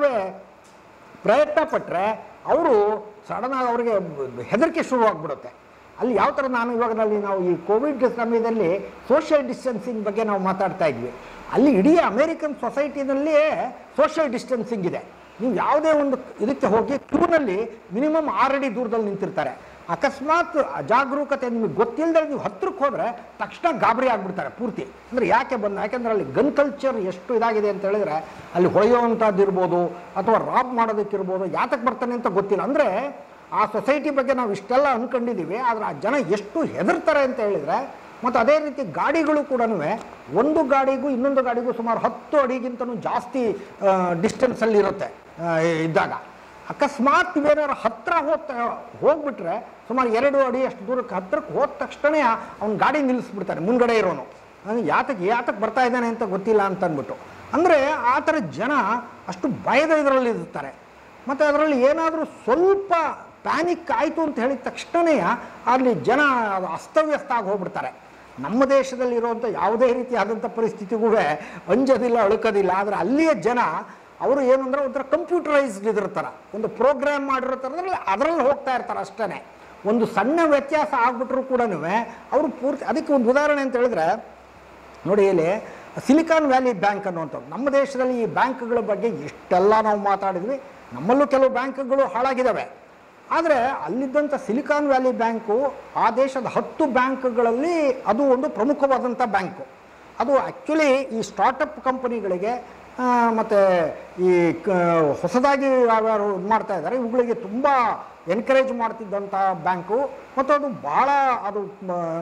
ಪ್ರಯತ್ನ ಪಟ್ಟರೆ ಅವರು ಸಡನ್ನಾಗಿ ಅವರಿಗೆ ಹೆದರಿಕೆ ಶುರುವಾಗ್ಬಿಡುತ್ತೆ ಅಲ್ಲಿ ಯಾವ ಥರ ನಾನು ಇವಾಗ ನಲ್ಲಿ ನಾವು ಈ ಕೋವಿಡ್ ಸಮಯದಲ್ಲಿ ಸೋಷಿಯಲ್ ಡಿಸ್ಟೆನ್ಸಿಂಗ್ ಬಗ್ಗೆ ನಾವು ಮಾತಾಡ್ತಾ ಇದ್ವಿ ಅಲ್ಲಿ ಇಡೀ ಅಮೇರಿಕನ್ ಸೊಸೈಟಿನಲ್ಲಿ ಸೋಷಿಯಲ್ ಡಿಸ್ಟೆನ್ಸಿಂಗ್ ಇದೆ ನೀವು ಯಾವುದೇ ಒಂದು ಇದಕ್ಕೆ ಹೋಗಿ ಕ್ಯೂನಲ್ಲಿ ಮಿನಿಮಮ್ ಆರಡಿ ದೂರದಲ್ಲಿ ನಿಂತಿರ್ತಾರೆ ಅಕಸ್ಮಾತ್ ಅಜಾಗರೂಕತೆ ನಿಮಗೆ ಗೊತ್ತಿಲ್ಲದೆ ನೀವು ಹತ್ರಕ್ಕೆ ಹೋದರೆ ತಕ್ಷಣ ಗಾಬರಿ ಆಗಿಬಿಡ್ತಾರೆ ಪೂರ್ತಿ ಅಂದರೆ ಯಾಕೆ ಬಂದ ಯಾಕೆಂದರೆ ಅಲ್ಲಿ ಗನ್ ಕಲ್ಚರ್ ಎಷ್ಟು ಇದಾಗಿದೆ ಅಂತ ಹೇಳಿದ್ರೆ ಅಲ್ಲಿ ಹೊಳೆಯುವಂಥದ್ದು ಇರ್ಬೋದು ಅಥವಾ ರಾಬ್ ಮಾಡೋದಕ್ಕಿರ್ಬೋದು ಯಾತಕ್ಕೆ ಬರ್ತಾನೆ ಅಂತ ಗೊತ್ತಿಲ್ಲ ಅಂದರೆ ಆ ಸೊಸೈಟಿ ಬಗ್ಗೆ ನಾವು ಇಷ್ಟೆಲ್ಲ ಅಂದ್ಕೊಂಡಿದ್ದೀವಿ ಆದರೆ ಆ ಜನ ಎಷ್ಟು ಹೆದರ್ತಾರೆ ಅಂತ ಹೇಳಿದರೆ ಮತ್ತು ಅದೇ ರೀತಿ ಗಾಡಿಗಳು ಕೂಡ ಒಂದು ಗಾಡಿಗೂ ಇನ್ನೊಂದು ಗಾಡಿಗೂ ಸುಮಾರು ಹತ್ತು ಅಡಿಗಿಂತನೂ ಜಾಸ್ತಿ ಡಿಸ್ಟೆನ್ಸಲ್ಲಿ ಇರುತ್ತೆ ಆ, ಇದ್ದಾಗ ಅಕಸ್ಮಾತ್ ನೀವೇನಾದ್ರು ಹತ್ತಿರ ಹೋಗ್ತಾ ಹೋಗ್ಬಿಟ್ರೆ ಸುಮಾರು ಎರಡು ಅಡಿ ಅಷ್ಟು ದೂರಕ್ಕೆ ಹತ್ತಿರಕ್ಕೆ ಹೋದ ತಕ್ಷಣ ಅವ್ನ ಗಾಡಿ ನಿಲ್ಲಿಸ್ಬಿಡ್ತಾನೆ ಮುಂದ್ಗಡೆ ಇರೋನು ಅವ್ನಿಗೆ ಯಾತಕ್ಕೆ ಯಾತಕ್ಕೆ ಬರ್ತಾ ಇದ್ದಾನೆ ಅಂತ ಗೊತ್ತಿಲ್ಲ ಅಂತ ಅಂದ್ಬಿಟ್ಟು ಅಂದರೆ ಆ ಥರ ಜನ ಅಷ್ಟು ಭಯದ ಇದರಲ್ಲಿ ಇರ್ತಾರೆ ಮತ್ತು ಅದರಲ್ಲಿ ಏನಾದರೂ ಸ್ವಲ್ಪ ಪ್ಯಾನಿಕ್ ಆಯಿತು ಅಂತ ಹೇಳಿದ ತಕ್ಷಣ ಅಲ್ಲಿ ಜನ ಅದು ಅಸ್ತವ್ಯಸ್ತ ಆಗಿ ಹೋಗ್ಬಿಡ್ತಾರೆ ನಮ್ಮ ದೇಶದಲ್ಲಿ ಇರುವಂಥ ಯಾವುದೇ ರೀತಿಯಾದಂಥ ಪರಿಸ್ಥಿತಿಗೂ ಅಂಜೋದಿಲ್ಲ ಅಳುಕೋದಿಲ್ಲ ಆದರೆ ಅಲ್ಲಿಯ ಜನ ಅವರು ಏನು ಅಂದರೆ ಒಂಥರ ಕಂಪ್ಯೂಟರೈಸ್ಡ್ ಇದ್ರ ಥರ ಒಂದು ಪ್ರೋಗ್ರಾಮ್ ಮಾಡಿರೋ ಥರದ್ರಲ್ಲಿ ಅದರಲ್ಲಿ ಹೋಗ್ತಾ ಇರ್ತಾರೆ ಅಷ್ಟೇ ಒಂದು ಸಣ್ಣ ವ್ಯತ್ಯಾಸ ಆಗ್ಬಿಟ್ರು ಕೂಡ ಅವರು ಪೂರ್ತಿ ಅದಕ್ಕೆ ಒಂದು ಉದಾಹರಣೆ ಅಂತ ಹೇಳಿದ್ರೆ ನೋಡಿ ಇಲ್ಲಿ ಸಿಲಿಕಾನ್ ವ್ಯಾಲಿ ಬ್ಯಾಂಕ್ ಅನ್ನುವಂಥದ್ದು ನಮ್ಮ ದೇಶದಲ್ಲಿ ಈ ಬ್ಯಾಂಕ್ಗಳ ಬಗ್ಗೆ ಎಷ್ಟೆಲ್ಲ ನಾವು ಮಾತಾಡಿದ್ವಿ ನಮ್ಮಲ್ಲೂ ಕೆಲವು ಬ್ಯಾಂಕ್ಗಳು ಹಾಳಾಗಿದ್ದಾವೆ ಆದರೆ ಅಲ್ಲಿದ್ದಂಥ ಸಿಲಿಕಾನ್ ವ್ಯಾಲಿ ಬ್ಯಾಂಕು ಆ ದೇಶದ ಹತ್ತು ಬ್ಯಾಂಕ್ಗಳಲ್ಲಿ ಅದು ಒಂದು ಪ್ರಮುಖವಾದಂಥ ಬ್ಯಾಂಕು ಅದು ಆ್ಯಕ್ಚುಲಿ ಈ ಸ್ಟಾರ್ಟಪ್ ಕಂಪನಿಗಳಿಗೆ ಮತ್ತು ಈ ಕ ಹೊಸದಾಗಿ ಯಾವ್ಯಾರು ಇದು ಮಾಡ್ತಾ ಇದ್ದಾರೆ ಇವುಗಳಿಗೆ ತುಂಬ ಎನ್ಕರೇಜ್ ಮಾಡ್ತಿದ್ದಂಥ ಬ್ಯಾಂಕು ಮತ್ತು ಅದು ಭಾಳ ಅದು ಮ, ಏನು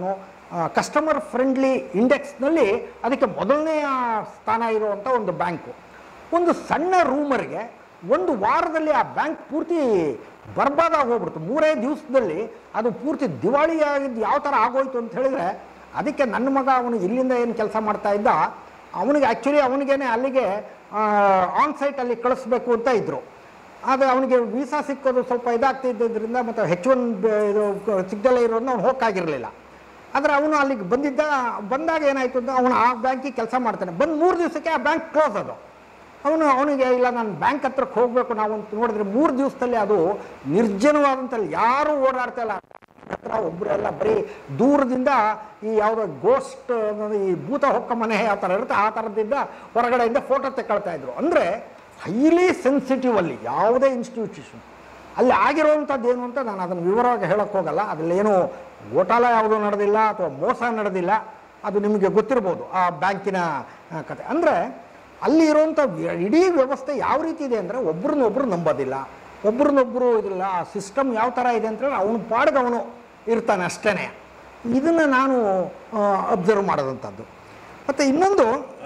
ಕಸ್ಟಮರ್ ಫ್ರೆಂಡ್ಲಿ ಇಂಡೆಕ್ಸ್ನಲ್ಲಿ ಅದಕ್ಕೆ ಮೊದಲನೆಯ ಸ್ಥಾನ ಇರುವಂಥ ಒಂದು ಬ್ಯಾಂಕು ಒಂದು ಸಣ್ಣ ರೂಮರ್ಗೆ ಒಂದು ವಾರದಲ್ಲಿ ಆ ಬ್ಯಾಂಕ್ ಪೂರ್ತಿ ಬರ್ಬಾದಾಗಿ ಹೋಗ್ಬಿಡ್ತು ಮೂರೇ ದಿವಸದಲ್ಲಿ ಅದು ಪೂರ್ತಿ ದಿವಾಳಿ ಆಗಿದ್ದು ಯಾವ ಥರ ಆಗೋಯ್ತು ಅಂತ ಹೇಳಿದ್ರೆ ಅದಕ್ಕೆ ನನ್ನ ಮಗ ಅವನು ಇಲ್ಲಿಂದ ಏನು ಕೆಲಸ ಮಾಡ್ತಾ ಇದ್ದ ಅವನಿಗೆ ಆ್ಯಕ್ಚುಲಿ ಅವನಿಗೇನೆ ಅಲ್ಲಿಗೆ ಆನ್ ಸೈಟಲ್ಲಿ ಕಳಿಸ್ಬೇಕು ಅಂತ ಇದ್ದರು ಆದರೆ ಅವನಿಗೆ ವೀಸಾ ಸಿಕ್ಕೋದು ಸ್ವಲ್ಪ ಇದಾಗ್ತಿದ್ದರಿಂದ ಮತ್ತು ಹೆಚ್ ಒನ್ ಇದು ಸಿಗ್ದಲೇ ಇರೋದನ್ನ ಅವ್ನು ಹೋಗೋಕ್ಕಾಗಿರಲಿಲ್ಲ ಆದರೆ ಅವನು ಅಲ್ಲಿಗೆ ಬಂದಿದ್ದ ಬಂದಾಗ ಏನಾಯಿತು ಅಂತ ಅವನು ಆ ಬ್ಯಾಂಕಿಗೆ ಕೆಲಸ ಮಾಡ್ತಾನೆ ಬಂದು ಮೂರು ದಿವಸಕ್ಕೆ ಆ ಬ್ಯಾಂಕ್ ಕ್ಲೋಸ್ ಅದು ಅವನು ಅವನಿಗೆ ಇಲ್ಲ ನಾನು ಬ್ಯಾಂಕ್ ಹತ್ರಕ್ಕೆ ಹೋಗಬೇಕು ನಾವು ಅಂತ ನೋಡಿದ್ರೆ ಮೂರು ದಿವಸದಲ್ಲಿ ಅದು ನಿರ್ಜನವಾದಂಥಲ್ಲಿ ಯಾರೂ ಓಡಾಡ್ತಾ ಇಲ್ಲ ಹತ್ರ ಒಬ್ಬರೆಲ್ಲ ಬರೀ ದೂರದಿಂದ ಈ ಯಾವುದೋ ಗೋಸ್ಟ್ ಈ ಭೂತ ಹೊಕ್ಕ ಮನೆ ಯಾವ ಥರ ಇರುತ್ತೆ ಆ ಥರದಿಂದ ಹೊರಗಡೆಯಿಂದ ಫೋಟೋ ತೆಗೊಳ್ತಾ ಇದ್ರು ಅಂದರೆ ಹೈಲಿ ಸೆನ್ಸಿಟಿವ್ ಅಲ್ಲಿ ಯಾವುದೇ ಇನ್ಸ್ಟಿಟ್ಯೂಷನ್ ಅಲ್ಲಿ ಆಗಿರುವಂಥದ್ದು ಏನು ಅಂತ ನಾನು ಅದನ್ನು ವಿವರವಾಗಿ ಹೇಳಕ್ಕೆ ಹೋಗಲ್ಲ ಅದರಲ್ಲೇನು ಗೋಟಾಲ ಯಾವುದೂ ನಡೆದಿಲ್ಲ ಅಥವಾ ಮೋಸ ನಡೆದಿಲ್ಲ ಅದು ನಿಮಗೆ ಗೊತ್ತಿರ್ಬೋದು ಆ ಬ್ಯಾಂಕಿನ ಆ, ಕತೆ ಅಂದರೆ ಅಲ್ಲಿ ಇರುವಂಥ ವ್ಯ- ಇಡೀ ವ್ಯವಸ್ಥೆ ಯಾವ ರೀತಿ ಇದೆ ಅಂದರೆ ಒಬ್ರನ್ನೊಬ್ರು ನಂಬೋದಿಲ್ಲ ಒಬ್ರನ್ನೊಬ್ಬರು ಇದಿಲ್ಲ ಆ ಸಿಸ್ಟಮ್ ಯಾವ ಥರ ಇದೆ ಅಂತೇಳಿ ಅವನು ಪಾಡ್ಗೆ ಅವನು ಇರ್ತಾನೆ ಅಷ್ಟೇ ಇದನ್ನು ನಾನು ಅಬ್ಸರ್ವ್ ಮಾಡೋದಂಥದ್ದು ಮತ್ತು ಇನ್ನೊಂದು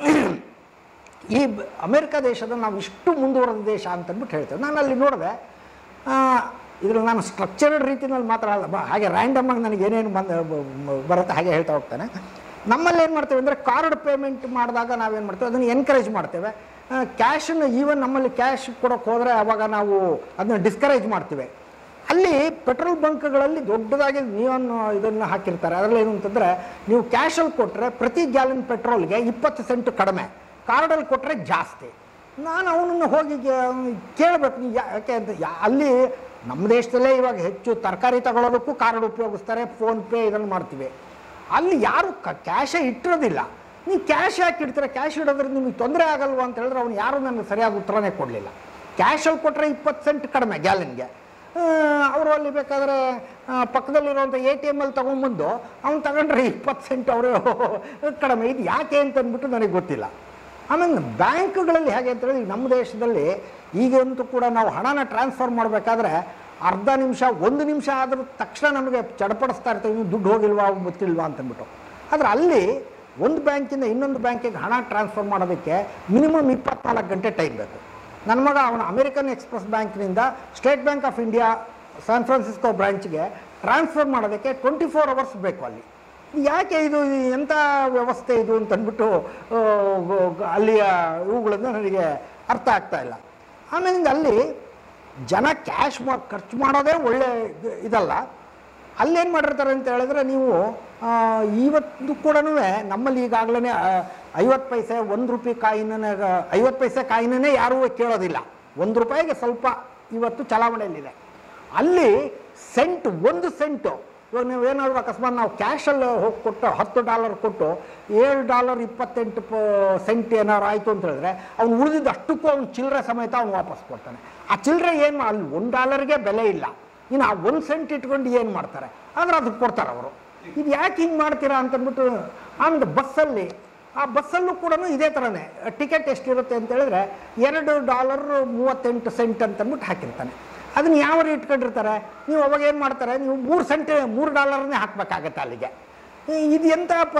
ಈ ಬ- ಅಮೆರಿಕ ದೇಶದ ನಾವು ಇಷ್ಟು ಮುಂದುವರೆದ ದೇಶ ಅಂತಂದ್ಬಿಟ್ಟು ಹೇಳ್ತೇವೆ ನಾನು ಅಲ್ಲಿ ನೋಡಿದೆ ಇದ್ರಲ್ಲಿ ನಾನು ಸ್ಟ್ರಕ್ಚರ್ಡ್ ರೀತಿಯಲ್ಲಿ ಮಾತಾಡಲ್ಲ ಬ- ಹಾಗೆ ರ್ಯಾಂಡಮ್ ಆಗಿ ನನಗೆ ಏನೇನು ಬಂದ ಬ- ಬ- ಬರುತ್ತೆ ಹಾಗೆ ಹೇಳ್ತಾ ಹೋಗ್ತಾನೆ ನಮ್ಮಲ್ಲಿ ಏನು ಮಾಡ್ತೇವೆ ಅಂದರೆ ಕಾರ್ಡ್ ಪೇಮೆಂಟ್ ಮಾಡಿದಾಗ ನಾವೇನು ಮಾಡ್ತೇವೆ ಅದನ್ನು ಎನ್ಕರೇಜ್ ಮಾಡ್ತೇವೆ ಕ್ಯಾಶನ್ನು ಈವನ್ ನಮ್ಮಲ್ಲಿ ಕ್ಯಾಶ್ ಕೊಡೋಕೆ ಹೋದರೆ ಅವಾಗ ನಾವು ಅದನ್ನು ಡಿಸ್ಕರೇಜ್ ಮಾಡ್ತೀವಿ ಅಲ್ಲಿ ಪೆಟ್ರೋಲ್ ಬಂಕ್ಗಳಲ್ಲಿ ದೊಡ್ಡದಾಗಿ ನಿಯಾನ್ ಇದನ್ನು ಹಾಕಿರ್ತಾರೆ ಅದರಲ್ಲಿ ಏನು ಅಂತಂದರೆ ನೀವು ಕ್ಯಾಶಲ್ಲಿ ಕೊಟ್ಟರೆ ಪ್ರತಿ ಗ್ಯಾಲನ್ ಪೆಟ್ರೋಲ್ಗೆ ಇಪ್ಪತ್ತು ಸೆಂಟ್ ಕಡಿಮೆ ಕಾರ್ಡಲ್ಲಿ ಕೊಟ್ಟರೆ ಜಾಸ್ತಿ ನಾನು ಅವನನ್ನು ಹೋಗಿ ಕೇಳಬೇಕು ನೀ ಯಾಕೆ ಅಂತ ಯಾ ಅಲ್ಲಿ ನಮ್ಮ ದೇಶದಲ್ಲೇ ಇವಾಗ ಹೆಚ್ಚು ತರಕಾರಿ ತಗೊಳ್ಳೋದಕ್ಕೂ ಕಾರ್ಡ್ ಉಪಯೋಗಿಸ್ತಾರೆ ಫೋನ್ಪೇ ಇದನ್ನು ಮಾಡ್ತೀವಿ ಅಲ್ಲಿ ಯಾರು ಕ್ಯಾಶೇ ಇಟ್ಟಿರೋದಿಲ್ಲ ನೀವು ಕ್ಯಾಶ್ ಯಾಕೆ ಇಡ್ತೀರ ಕ್ಯಾಶ್ ಇಡೋದ್ರಿಂದ ನಿಮಗೆ ತೊಂದರೆ ಆಗಲ್ವಾ ಅಂತ ಹೇಳಿದ್ರೆ ಅವ್ನು ಯಾರು ನನಗೆ ಸರಿಯಾದ ಉತ್ತರನೇ ಕೊಡಲಿಲ್ಲ ಕ್ಯಾಶಲ್ಲಿ ಕೊಟ್ಟರೆ ಇಪ್ಪತ್ತು ಸೆಂಟ್ ಕಡಿಮೆ ಗ್ಯಾಲನ್ಗೆ ಅವರು ಅಲ್ಲಿ ಬೇಕಾದರೆ ಪಕ್ಕದಲ್ಲಿರುವಂಥ ಎ ಟಿ ಎಮ್ಮಲ್ಲಿ ತೊಗೊಂಬಂದು ಅವ್ನು ತಗೊಂಡ್ರೆ ಇಪ್ಪತ್ತು ಸೆಂಟ್ ಅವರು ಕಡಿಮೆ ಇದು ಯಾಕೆ ಅಂತ ಅಂದ್ಬಿಟ್ಟು ನನಗೆ ಗೊತ್ತಿಲ್ಲ ಆಮೇಲೆ ಬ್ಯಾಂಕ್ಗಳಲ್ಲಿ ಹೇಗೆ ಅಂತ ಹೇಳಿದ್ರೆ ನಮ್ಮ ದೇಶದಲ್ಲಿ ಈಗಂತೂ ಕೂಡ ನಾವು ಹಣನ ಟ್ರಾನ್ಸ್ಫರ್ ಮಾಡಬೇಕಾದ್ರೆ ಅರ್ಧ ನಿಮಿಷ ಒಂದು ನಿಮಿಷ ಆದರೂ ತಕ್ಷಣ ನಮಗೆ ಚಡಪಡಿಸ್ತಾ ಇರ್ತೀವಿ ಇನ್ನು ದುಡ್ಡು ಹೋಗಿಲ್ವಾ ಗೊತ್ತಿಲ್ವಾ ಅಂತಂದ್ಬಿಟ್ಟು ಆದರೆ ಅಲ್ಲಿ ಒಂದು ಬ್ಯಾಂಕಿಂದ ಇನ್ನೊಂದು ಬ್ಯಾಂಕಿಗೆ ಹಣ ಟ್ರಾನ್ಸ್ಫರ್ ಮಾಡೋದಕ್ಕೆ ಮಿನಿಮಮ್ ಇಪ್ಪತ್ನಾಲ್ಕು ಗಂಟೆ ಟೈಮ್ ಬೇಕು ನನ್ನ ಮಗ ಅವನು ಅಮೆರಿಕನ್ ಎಕ್ಸ್ಪ್ರೆಸ್ ಬ್ಯಾಂಕ್ನಿಂದ State Bank of India San Francisco ಬ್ರಾಂಚ್ಗೆ ಟ್ರಾನ್ಸ್ಫರ್ ಮಾಡೋದಕ್ಕೆ ಟ್ವೆಂಟಿ ಫೋರ್ ಅವರ್ಸ್ ಬೇಕು ಅಲ್ಲಿ ಯಾಕೆ ಇದು ಎಂಥ ವ್ಯವಸ್ಥೆ ಇದು ಅಂತ ಅಂದ್ಬಿಟ್ಟು ಆ, ಗ- ಅಲ್ಲಿಯ ಇವುಗಳಿಂದ ನನಗೆ ಅರ್ಥ ಆಗ್ತಾ ಇಲ್ಲ ಆಮೇಲಿಂದ ಅಲ್ಲಿ ಜನ ಕ್ಯಾಶ್ ಮಾ ಖರ್ಚು ಮಾಡೋದೇ ಒಳ್ಳೆ ಇದು- ಇದಲ್ಲ ಅಲ್ಲೇನು ಮಾಡಿರ್ತಾರೆ ಅಂತ ಹೇಳಿದ್ರೆ ನೀವು ಆ, ಇವತ್ತು ಕೂಡ ನಮ್ಮಲ್ಲಿ ಈಗಾಗಲೇ ಐವತ್ತು ಪೈಸೆ ಒಂದು ರೂಪಾಯಿ ಕಾಯಿನ ಐವತ್ತು ಪೈಸೆ ಕಾಯಿನೇ ಯಾರೂ ಕೇಳೋದಿಲ್ಲ ಒಂದು ರೂಪಾಯಿಗೆ ಸ್ವಲ್ಪ ಇವತ್ತು ಚಲಾವಣೆಯಲ್ಲಿದೆ ಅಲ್ಲಿ ಸೆಂಟ್ ಒಂದು ಸೆಂಟು ಇವಾಗ ನೀವು ಏನಾದರೂ ಅಕಸ್ಮಾತ್ ನಾವು ಕ್ಯಾಶಲ್ಲಿ ಹೋಗಿ ಕೊಟ್ಟು ಹತ್ತು ಡಾಲರ್ ಕೊಟ್ಟು ಏಳು ಡಾಲರ್ ಇಪ್ಪತ್ತೆಂಟು ಪ ಸೆಂಟ್ ಏನಾದ್ರು ಆಯಿತು ಅಂತ ಹೇಳಿದ್ರೆ ಅವ್ನು ಉಳಿದಿದ್ದು ಅಷ್ಟಕ್ಕೂ ಅವ್ನು ಚಿಲ್ಲರೆ ಸಮೇತ ಅವ್ನು ವಾಪಸ್ ಕೊಡ್ತಾನೆ ಆ ಚಿಲ್ಲರೆ ಏನು ಅಲ್ಲಿ ಒಂದು ಡಾಲರ್ಗೆ ಬೆಲೆ ಇಲ್ಲ ಇನ್ನು ಆ ಒಂದು ಸೆಂಟ್ ಇಟ್ಕೊಂಡು ಏನು ಮಾಡ್ತಾರೆ ಆದರೆ ಅದಕ್ಕೆ ಕೊಡ್ತಾರೆ ಅವರು ಇದು ಯಾಕೆ ಹಿಂಗೆ ಮಾಡ್ತೀರಾ ಅಂತಂದ್ಬಿಟ್ಟು ಆಮೇಲೆ ಬಸ್ಸಲ್ಲಿ ಆ ಬಸ್ಸಲ್ಲೂ ಕೂಡ ಇದೇ ಥರನೇ ಟಿಕೆಟ್ ಎಷ್ಟಿರುತ್ತೆ ಅಂತ ಹೇಳಿದ್ರೆ ಎರಡು ಡಾಲರ್ ಮೂವತ್ತೆಂಟು ಸೆಂಟ್ ಅಂತಂದ್ಬಿಟ್ಟು ಹಾಕಿರ್ತಾನೆ ಅದನ್ನ ಯಾವ ರೀತಿ ಇಟ್ಕೊಂಡಿರ್ತಾರೆ ನೀವು ಅವಾಗ ಏನು ಮಾಡ್ತಾರೆ ನೀವು ಮೂರು ಸೆಂಟ್ ಮೂರು ಡಾಲರ್ನೇ ಹಾಕಬೇಕಾಗತ್ತೆ ಅಲ್ಲಿಗೆ ಈ- ಇದು ಎಂಥ ಪ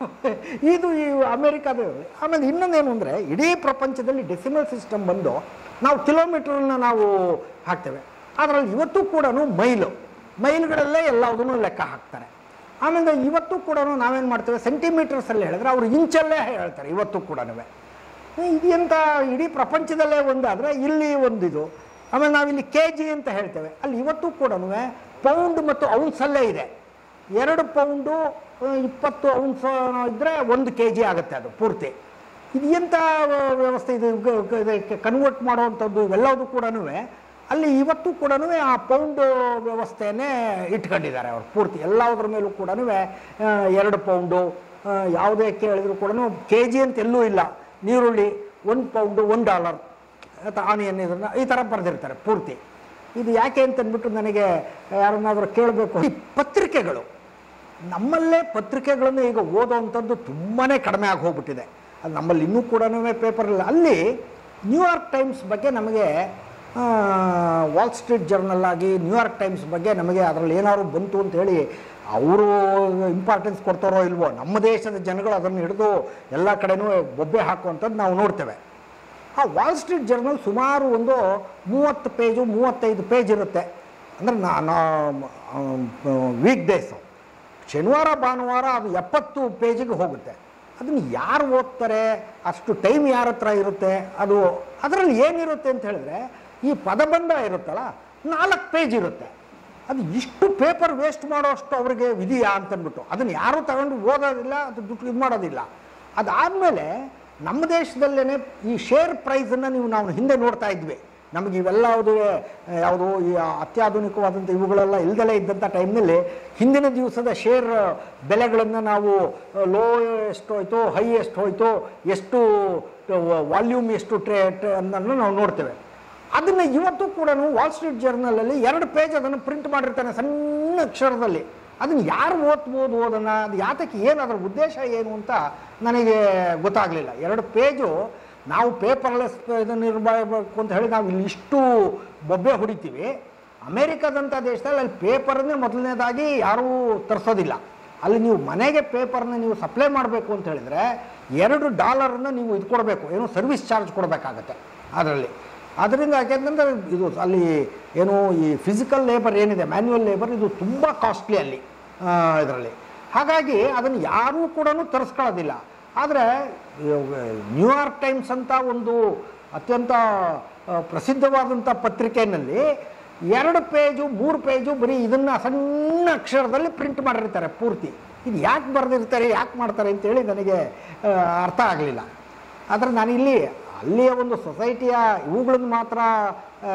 ಇದು ಈ ಅಮೇರಿಕಾದ ಆಮೇಲೆ ಇನ್ನೊಂದೇನು ಅಂದರೆ ಇಡೀ ಪ್ರಪಂಚದಲ್ಲಿ ಡೆಸಿಮಲ್ ಸಿಸ್ಟಮ್ ಬಂದು ನಾವು ಕಿಲೋಮೀಟ್ರನ್ನ ನಾವು ಹಾಕ್ತೇವೆ ಅದರಲ್ಲಿ ಇವತ್ತು ಕೂಡ ಮೈಲು ಮೈಲ್ಗಳಲ್ಲೇ ಎಲ್ಲದನ್ನು ಲೆಕ್ಕ ಹಾಕ್ತಾರೆ ಆಮೇಲೆ ಇವತ್ತು ಕೂಡ ನಾವೇನು ಮಾಡ್ತೇವೆ ಸೆಂಟಿಮೀಟರ್ಸಲ್ಲಿ ಹೇಳಿದ್ರೆ ಅವರು ಇಂಚಲ್ಲೇ ಹೇಳ್ತಾರೆ ಇವತ್ತು ಕೂಡ ಇದು ಎಂಥ ಇಡೀ ಪ್ರಪಂಚದಲ್ಲೇ ಒಂದಾದರೆ ಇಲ್ಲಿ ಒಂದಿದು ಆಮೇಲೆ ನಾವಿಲ್ಲಿ ಕೆ ಜಿ ಅಂತ ಹೇಳ್ತೇವೆ ಅಲ್ಲಿ ಇವತ್ತು ಕೂಡ ಪೌಂಡ್ ಮತ್ತು ಔನ್ಸಲ್ಲೇ ಇದೆ ಎರಡು ಪೌಂಡು ಆ, ಇಪ್ಪತ್ತು ಔನ್ಸ್ ಇದ್ದರೆ ಒಂದು ಕೆ ಜಿ ಆಗುತ್ತೆ ಅದು ಪೂರ್ತಿ ಇದು ಎಂಥ ವ್ಯ- ವ್ಯವಸ್ಥೆ ಇದು ಗ- ಗ- ಇದಕ್ಕೆ ಕನ್ವರ್ಟ್ ಮಾಡುವಂಥದ್ದು ಇವೆಲ್ಲವೂ ಕೂಡ ಅಲ್ಲಿ ಇವತ್ತು ಕೂಡ ಆ ಪೌಂಡ್ ವ್ಯವಸ್ಥೆಯನ್ನೇ ಇಟ್ಕೊಂಡಿದ್ದಾರೆ ಅವರು ಪೂರ್ತಿ ಎಲ್ಲದರ ಮೇಲೂ ಕೂಡ ಎರಡು ಪೌಂಡು ಆ, ಯಾವುದೇ ಕೇಳಿದ್ರು ಕೂಡ ಕೆ ಜಿ ಅಂತ ಎಲ್ಲೂ ಇಲ್ಲ ನೀರುಳ್ಳಿ ಒಂದು ಪೌಂಡು ಒಂದು ಡಾಲರ್ ಅಥವಾ ಆನಿಯನ್ ಇದನ್ನು ಈ ಥರ ಬರೆದಿರ್ತಾರೆ ಪೂರ್ತಿ ಇದು ಯಾಕೆ ಅಂತಂದ್ಬಿಟ್ಟು ನನಗೆ ಯಾರನ್ನಾದರೂ ಕೇಳಬೇಕು ಈ ಪತ್ರಿಕೆಗಳು ನಮ್ಮಲ್ಲೇ ಪತ್ರಿಕೆಗಳನ್ನು ಈಗ ಓದೋವಂಥದ್ದು ತುಂಬಾ ಕಡಿಮೆ ಆಗಿ ಹೋಗ್ಬಿಟ್ಟಿದೆ ಅದು ನಮ್ಮಲ್ಲಿ ಇನ್ನೂ ಕೂಡ ಪೇಪರ್ ಇಲ್ಲ ಅಲ್ಲಿ ನ್ಯೂಯಾರ್ಕ್ ಟೈಮ್ಸ್ ಬಗ್ಗೆ ನಮಗೆ ವಾಲ್ ಸ್ಟ್ರೀಟ್ ಜರ್ನಲ್ ಆಗಿ ನ್ಯೂಯಾರ್ಕ್ ಟೈಮ್ಸ್ ಬಗ್ಗೆ ನಮಗೆ ಅದರಲ್ಲಿ ಏನಾದ್ರು ಬಂತು ಅಂತ ಹೇಳಿ ಅವರು ಇಂಪಾರ್ಟೆನ್ಸ್ ಕೊಡ್ತಾರೋ ಇಲ್ವೋ ನಮ್ಮ ದೇಶದ ಜನಗಳು ಅದನ್ನು ಹಿಡಿದು ಎಲ್ಲ ಕಡೆನೂ ಬೊಬ್ಬೆ ಹಾಕುವಂಥದ್ದು ನಾವು ನೋಡ್ತೇವೆ ಆ ವಾಲ್ ಸ್ಟ್ರೀಟ್ ಜರ್ನಲ್ ಸುಮಾರು ಒಂದು ಮೂವತ್ತು ಪೇಜು ಮೂವತ್ತೈದು ಪೇಜ್ ಇರುತ್ತೆ ಅಂದರೆ ನಾ ವೀಕ್ ಡೇಸು ಶನಿವಾರ ಭಾನುವಾರ ಅದು ಎಪ್ಪತ್ತು ಪೇಜಿಗೆ ಹೋಗುತ್ತೆ ಅದನ್ನು ಯಾರು ಓದ್ತಾರೆ ಅಷ್ಟು ಟೈಮ್ ಯಾರ ಹತ್ರ ಇರುತ್ತೆ ಅದು ಅದರಲ್ಲಿ ಏನಿರುತ್ತೆ ಅಂತ ಹೇಳಿದ್ರೆ ಈ ಪದಬಂಧ ಇರುತ್ತಲ್ಲ ನಾಲ್ಕು ಪೇಜ್ ಇರುತ್ತೆ ಅದು ಇಷ್ಟು ಪೇಪರ್ ವೇಸ್ಟ್ ಮಾಡೋಷ್ಟು ಅವ್ರಿಗೆ ವಿಧಿಯಾ ಅಂತಂದ್ಬಿಟ್ಟು ಅದನ್ನು ಯಾರೂ ತಗೊಂಡು ಓದೋದಿಲ್ಲ ಅದು ದುಡ್ಡು ಇದು ಮಾಡೋದಿಲ್ಲ ಅದಾದಮೇಲೆ ನಮ್ಮ ದೇಶದಲ್ಲೇ ಈ ಶೇರ್ ಪ್ರೈಸನ್ನು ನೀವು ನಾವು ಹಿಂದೆ ನೋಡ್ತಾ ಇದ್ವಿ ನಮಗೆ ಇವೆಲ್ಲವುದು ಯಾವುದು ಈ ಅತ್ಯಾಧುನಿಕವಾದಂಥ ಇವುಗಳೆಲ್ಲ ಇಲ್ದಲೇ ಇದ್ದಂಥ ಟೈಮ್ನಲ್ಲಿ ಹಿಂದಿನ ದಿವಸದ ಶೇರ್ ಬೆಲೆಗಳನ್ನು ನಾವು ಲೋ ಎಷ್ಟು ಹೋಯ್ತು ಹೈ ಎಷ್ಟು ಹೋಯ್ತು ಎಷ್ಟು ವಾಲ್ಯೂಮ್ ಎಷ್ಟು ಟ್ರೇ ಟ್ರೇ ಅನ್ನೋದನ್ನು ನಾವು ನೋಡ್ತೇವೆ ಅದನ್ನು ಇವತ್ತು ಕೂಡ ವಾಲ್ ಸ್ಟ್ರೀಟ್ ಜರ್ನಲಲ್ಲಿ ಎರಡು ಪೇಜ್ ಅದನ್ನು ಪ್ರಿಂಟ್ ಮಾಡಿರ್ತಾನೆ ಸಣ್ಣ ಅಕ್ಷರದಲ್ಲಿ ಅದನ್ನು ಯಾರು ಓದ್ಬೋದು ಅದನ್ನು ಅದು ಯಾತಕ್ಕೆ ಏನು ಅದರ ಉದ್ದೇಶ ಏನು ಅಂತ ನನಗೆ ಗೊತ್ತಾಗಲಿಲ್ಲ ಎರಡು ಪೇಜು ನಾವು ಪೇಪರ್ಲೆಸ್ ಇದನ್ನು ಇರಬೇಕು ಅಂತ ಹೇಳಿ ನಾವು ಇಲ್ಲಿ ಇಷ್ಟು ಬೊಬ್ಬೆ ಹೊಡಿತೀವಿ ಅಮೇರಿಕಾದಂಥ ದೇಶದಲ್ಲಿ ಅಲ್ಲಿ ಪೇಪರನ್ನೇ ಮೊದಲನೇದಾಗಿ ಯಾರೂ ತರಿಸೋದಿಲ್ಲ ಅಲ್ಲಿ ನೀವು ಮನೆಗೆ ಪೇಪರ್ನ ನೀವು ಸಪ್ಲೈ ಮಾಡಬೇಕು ಅಂತ ಹೇಳಿದರೆ ಎರಡು ಡಾಲರನ್ನು ನೀವು ಇದು ಕೊಡಬೇಕು ಏನು ಸರ್ವಿಸ್ ಚಾರ್ಜ್ ಕೊಡಬೇಕಾಗತ್ತೆ ಅದರಲ್ಲಿ ಅದರಿಂದ ಯಾಕೆಂತಂದರೆ ಇದು ಅಲ್ಲಿ ಏನು ಈ ಫಿಸಿಕಲ್ ಲೇಬರ್ ಏನಿದೆ ಮ್ಯಾನ್ಯುವಲ್ ಲೇಬರ್ ಇದು ತುಂಬ ಕಾಸ್ಟ್ಲಿ ಅಲ್ಲಿ ಇದರಲ್ಲಿ ಹಾಗಾಗಿ ಅದನ್ನು ಯಾರೂ ಕೂಡ ತರಿಸ್ಕೊಳ್ಳೋದಿಲ್ಲ ಆದರೆ ನ್ಯೂಯಾರ್ಕ್ ಟೈಮ್ಸ್ ಅಂತ ಒಂದು ಅತ್ಯಂತ ಆ, ಪ್ರಸಿದ್ಧವಾದಂಥ ಪತ್ರಿಕೆಯಲ್ಲಿ ಎರಡು ಪೇಜು ಮೂರು ಪೇಜು ಬರೀ ಇದನ್ನು ಸಣ್ಣ ಅಕ್ಷರದಲ್ಲಿ ಪ್ರಿಂಟ್ ಮಾಡಿರ್ತಾರೆ ಪೂರ್ತಿ ಇದು ಯಾಕೆ ಬರೆದಿರ್ತಾರೆ ಯಾಕೆ ಮಾಡ್ತಾರೆ ಅಂತೇಳಿ ನನಗೆ ಆ, ಅರ್ಥ ಆಗಲಿಲ್ಲ ಆದರೆ ನಾನಿಲ್ಲಿ ಅಲ್ಲಿಯ ಒಂದು ಸೊಸೈಟಿಯ ಇವುಗಳನ್ನು ಮಾತ್ರ ಆ,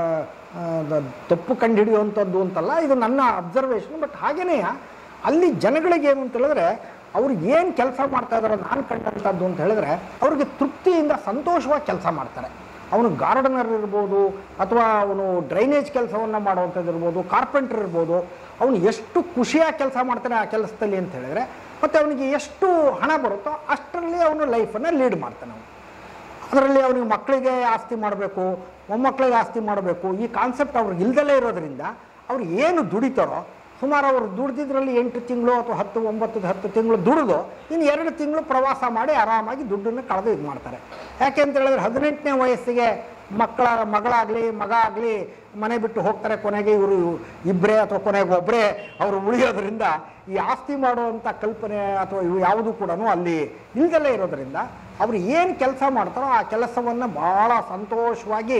ಆ, ದ- ತಪ್ಪು ಕಂಡುಹಿಡಿಯುವಂಥದ್ದು ಅಂತಲ್ಲ ಇದು ನನ್ನ ಅಬ್ಸರ್ವೇಷನ್ ಬಟ್ ಹಾಗೆಯೇ ಅಲ್ಲಿ ಜನಗಳಿಗೆ ಏನು ಅಂತ ಹೇಳಿದ್ರೆ ಅವ್ರು ಏನು ಕೆಲಸ ಮಾಡ್ತಾ ಇದಾರೋ ನಾನು ಕಂಡಂಥದ್ದು ಅಂತ ಹೇಳಿದ್ರೆ ಅವ್ರಿಗೆ ತೃಪ್ತಿಯಿಂದ ಸಂತೋಷವಾಗಿ ಕೆಲಸ ಮಾಡ್ತಾರೆ ಅವನು ಗಾರ್ಡನರ್ ಇರ್ಬೋದು ಅಥವಾ ಅವನು ಡ್ರೈನೇಜ್ ಕೆಲಸವನ್ನು ಮಾಡುವಂಥದ್ದು ಇರ್ಬೋದು ಕಾರ್ಪೆಂಟರ್ ಇರ್ಬೋದು ಅವನು ಎಷ್ಟು ಖುಷಿಯಾಗಿ ಕೆಲಸ ಮಾಡ್ತಾನೆ ಆ ಕೆಲಸದಲ್ಲಿ ಅಂತ ಹೇಳಿದ್ರೆ ಮತ್ತು ಅವನಿಗೆ ಎಷ್ಟು ಹಣ ಬರುತ್ತೋ ಅಷ್ಟರಲ್ಲಿ ಅವನು ಲೈಫನ್ನು ಲೀಡ್ ಮಾಡ್ತಾನೆ ಅವನು ಅದರಲ್ಲಿ ಅವನಿಗೆ ಮಕ್ಕಳಿಗೆ ಆಸ್ತಿ ಮಾಡಬೇಕು ಮೊಮ್ಮಕ್ಕಳಿಗೆ ಆಸ್ತಿ ಮಾಡಬೇಕು ಈ ಕಾನ್ಸೆಪ್ಟ್ ಅವ್ರಿಗೆ ಇಲ್ದಲೇ ಇರೋದ್ರಿಂದ ಅವ್ರು ಏನು ದುಡಿತಾರೋ ಸುಮಾರು ಅವರು ದುಡ್ದಿದ್ರಲ್ಲಿ ಎಂಟು ತಿಂಗಳು ಅಥವಾ ಹತ್ತು ಒಂಬತ್ತು ಹತ್ತು ತಿಂಗಳು ದುಡಿದು ಇನ್ನು ಎರಡು ತಿಂಗಳು ಪ್ರವಾಸ ಮಾಡಿ ಆರಾಮಾಗಿ ದುಡ್ಡನ್ನು ಕಳೆದು ಇದು ಮಾಡ್ತಾರೆ ಯಾಕೆ ಅಂತ ಹೇಳಿದ್ರೆ ಹದಿನೆಂಟನೇ ವಯಸ್ಸಿಗೆ ಮಕ್ಕಳ ಮಗಳಾಗಲಿ ಮಗ ಆಗಲಿ ಮನೆ ಬಿಟ್ಟು ಹೋಗ್ತಾರೆ ಕೊನೆಗೆ ಇವರು ಇಬ್ಬರೇ ಅಥವಾ ಕೊನೆಗೆ ಒಬ್ಬರೇ ಅವರು ಉಳಿಯೋದ್ರಿಂದ ಈ ಆಸ್ತಿ ಮಾಡುವಂಥ ಕಲ್ಪನೆ ಅಥವಾ ಇವು ಯಾವುದು ಕೂಡ ಅಲ್ಲಿ ಇಲ್ದಲೇ ಇರೋದ್ರಿಂದ ಅವರು ಏನು ಕೆಲಸ ಮಾಡ್ತಾರೋ ಆ ಕೆಲಸವನ್ನು ಭಾಳ ಸಂತೋಷವಾಗಿ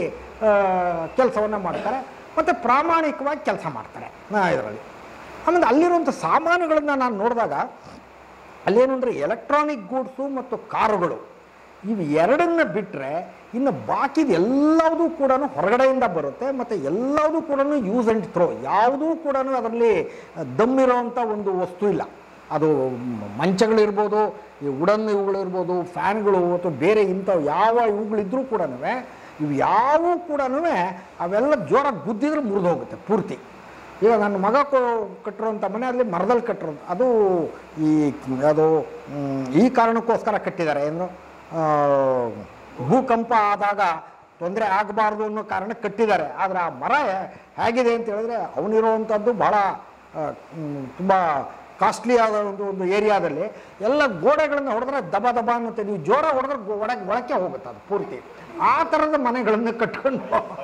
ಕೆಲಸವನ್ನು ಮಾಡ್ತಾರೆ ಮತ್ತು ಪ್ರಾಮಾಣಿಕವಾಗಿ ಕೆಲಸ ಮಾಡ್ತಾರೆ ಇದರಲ್ಲಿ ಆಮೇಲೆ ಅಲ್ಲಿರುವಂಥ ಸಾಮಾನುಗಳನ್ನು ನಾನು ನೋಡಿದಾಗ ಅಲ್ಲೇನು ಅಂದರೆ ಎಲೆಕ್ಟ್ರಾನಿಕ್ ಗೂಡ್ಸು ಮತ್ತು ಕಾರುಗಳು ಇವು ಎರಡನ್ನ ಬಿಟ್ಟರೆ ಇನ್ನು ಬಾಕಿದ ಎಲ್ಲದೂ ಕೂಡ ಹೊರಗಡೆಯಿಂದ ಬರುತ್ತೆ ಮತ್ತು ಎಲ್ಲದೂ ಕೂಡ ಯೂಸ್ ಆ್ಯಂಡ್ ಥ್ರೋ ಯಾವುದೂ ಕೂಡ ಅದರಲ್ಲಿ ದಮ್ಮಿರೋವಂಥ ಒಂದು ವಸ್ತು ಇಲ್ಲ ಅದು ಮಂಚಗಳಿರ್ಬೋದು ಈ ಉಡನ್ ಇವುಗಳಿರ್ಬೋದು ಫ್ಯಾನ್ಗಳು ಅಥವಾ ಬೇರೆ ಇಂಥವು ಯಾವ ಇವುಗಳಿದ್ರೂ ಕೂಡ ಇವು ಯಾವೂ ಕೂಡ ಅವೆಲ್ಲ ಜೋರಾಗಿ ಗುದ್ದಿದ್ರೆ ಮುರಿದು ಹೋಗುತ್ತೆ ಪೂರ್ತಿ ಈಗ ನನ್ನ ಮಗ ಕೊ ಕಟ್ಟಿರೋಂಥ ಮನೆ ಅಲ್ಲಿ ಮರದಲ್ಲಿ ಕಟ್ಟಿರೋದು ಅದು ಈ ಅದು ಮ್, ಈ ಕಾರಣಕ್ಕೋಸ್ಕರ ಕಟ್ಟಿದ್ದಾರೆ ಏನು ಆ, ಭೂಕಂಪ ಆದಾಗ ತೊಂದರೆ ಆಗಬಾರ್ದು ಅನ್ನೋ ಕಾರಣ ಕಟ್ಟಿದ್ದಾರೆ ಆದರೆ ಆ ಮರ ಹೇಗಿದೆ ಅಂತ ಹೇಳಿದ್ರೆ ಅವನಿರುವಂಥದ್ದು ಭಾಳ ತುಂಬ ಕಾಸ್ಟ್ಲಿ ಆದ ಒಂದು ಒಂದು ಏರಿಯಾದಲ್ಲಿ ಎಲ್ಲ ಗೋಡೆಗಳನ್ನು ಹೊಡೆದ್ರೆ ದಬ ದಬ ಅನ್ನುತ್ತೆ ನೀವು ಜೋರ ಹೊಡೆದ್ರೆ ಗೊ- ಒಳಗೆ ಒಳಕ್ಕೆ ಹೋಗುತ್ತೆ ಅದು ಪೂರ್ತಿ ಆ ಥರದ ಮನೆಗಳನ್ನು ಕಟ್ಕೊಂಡು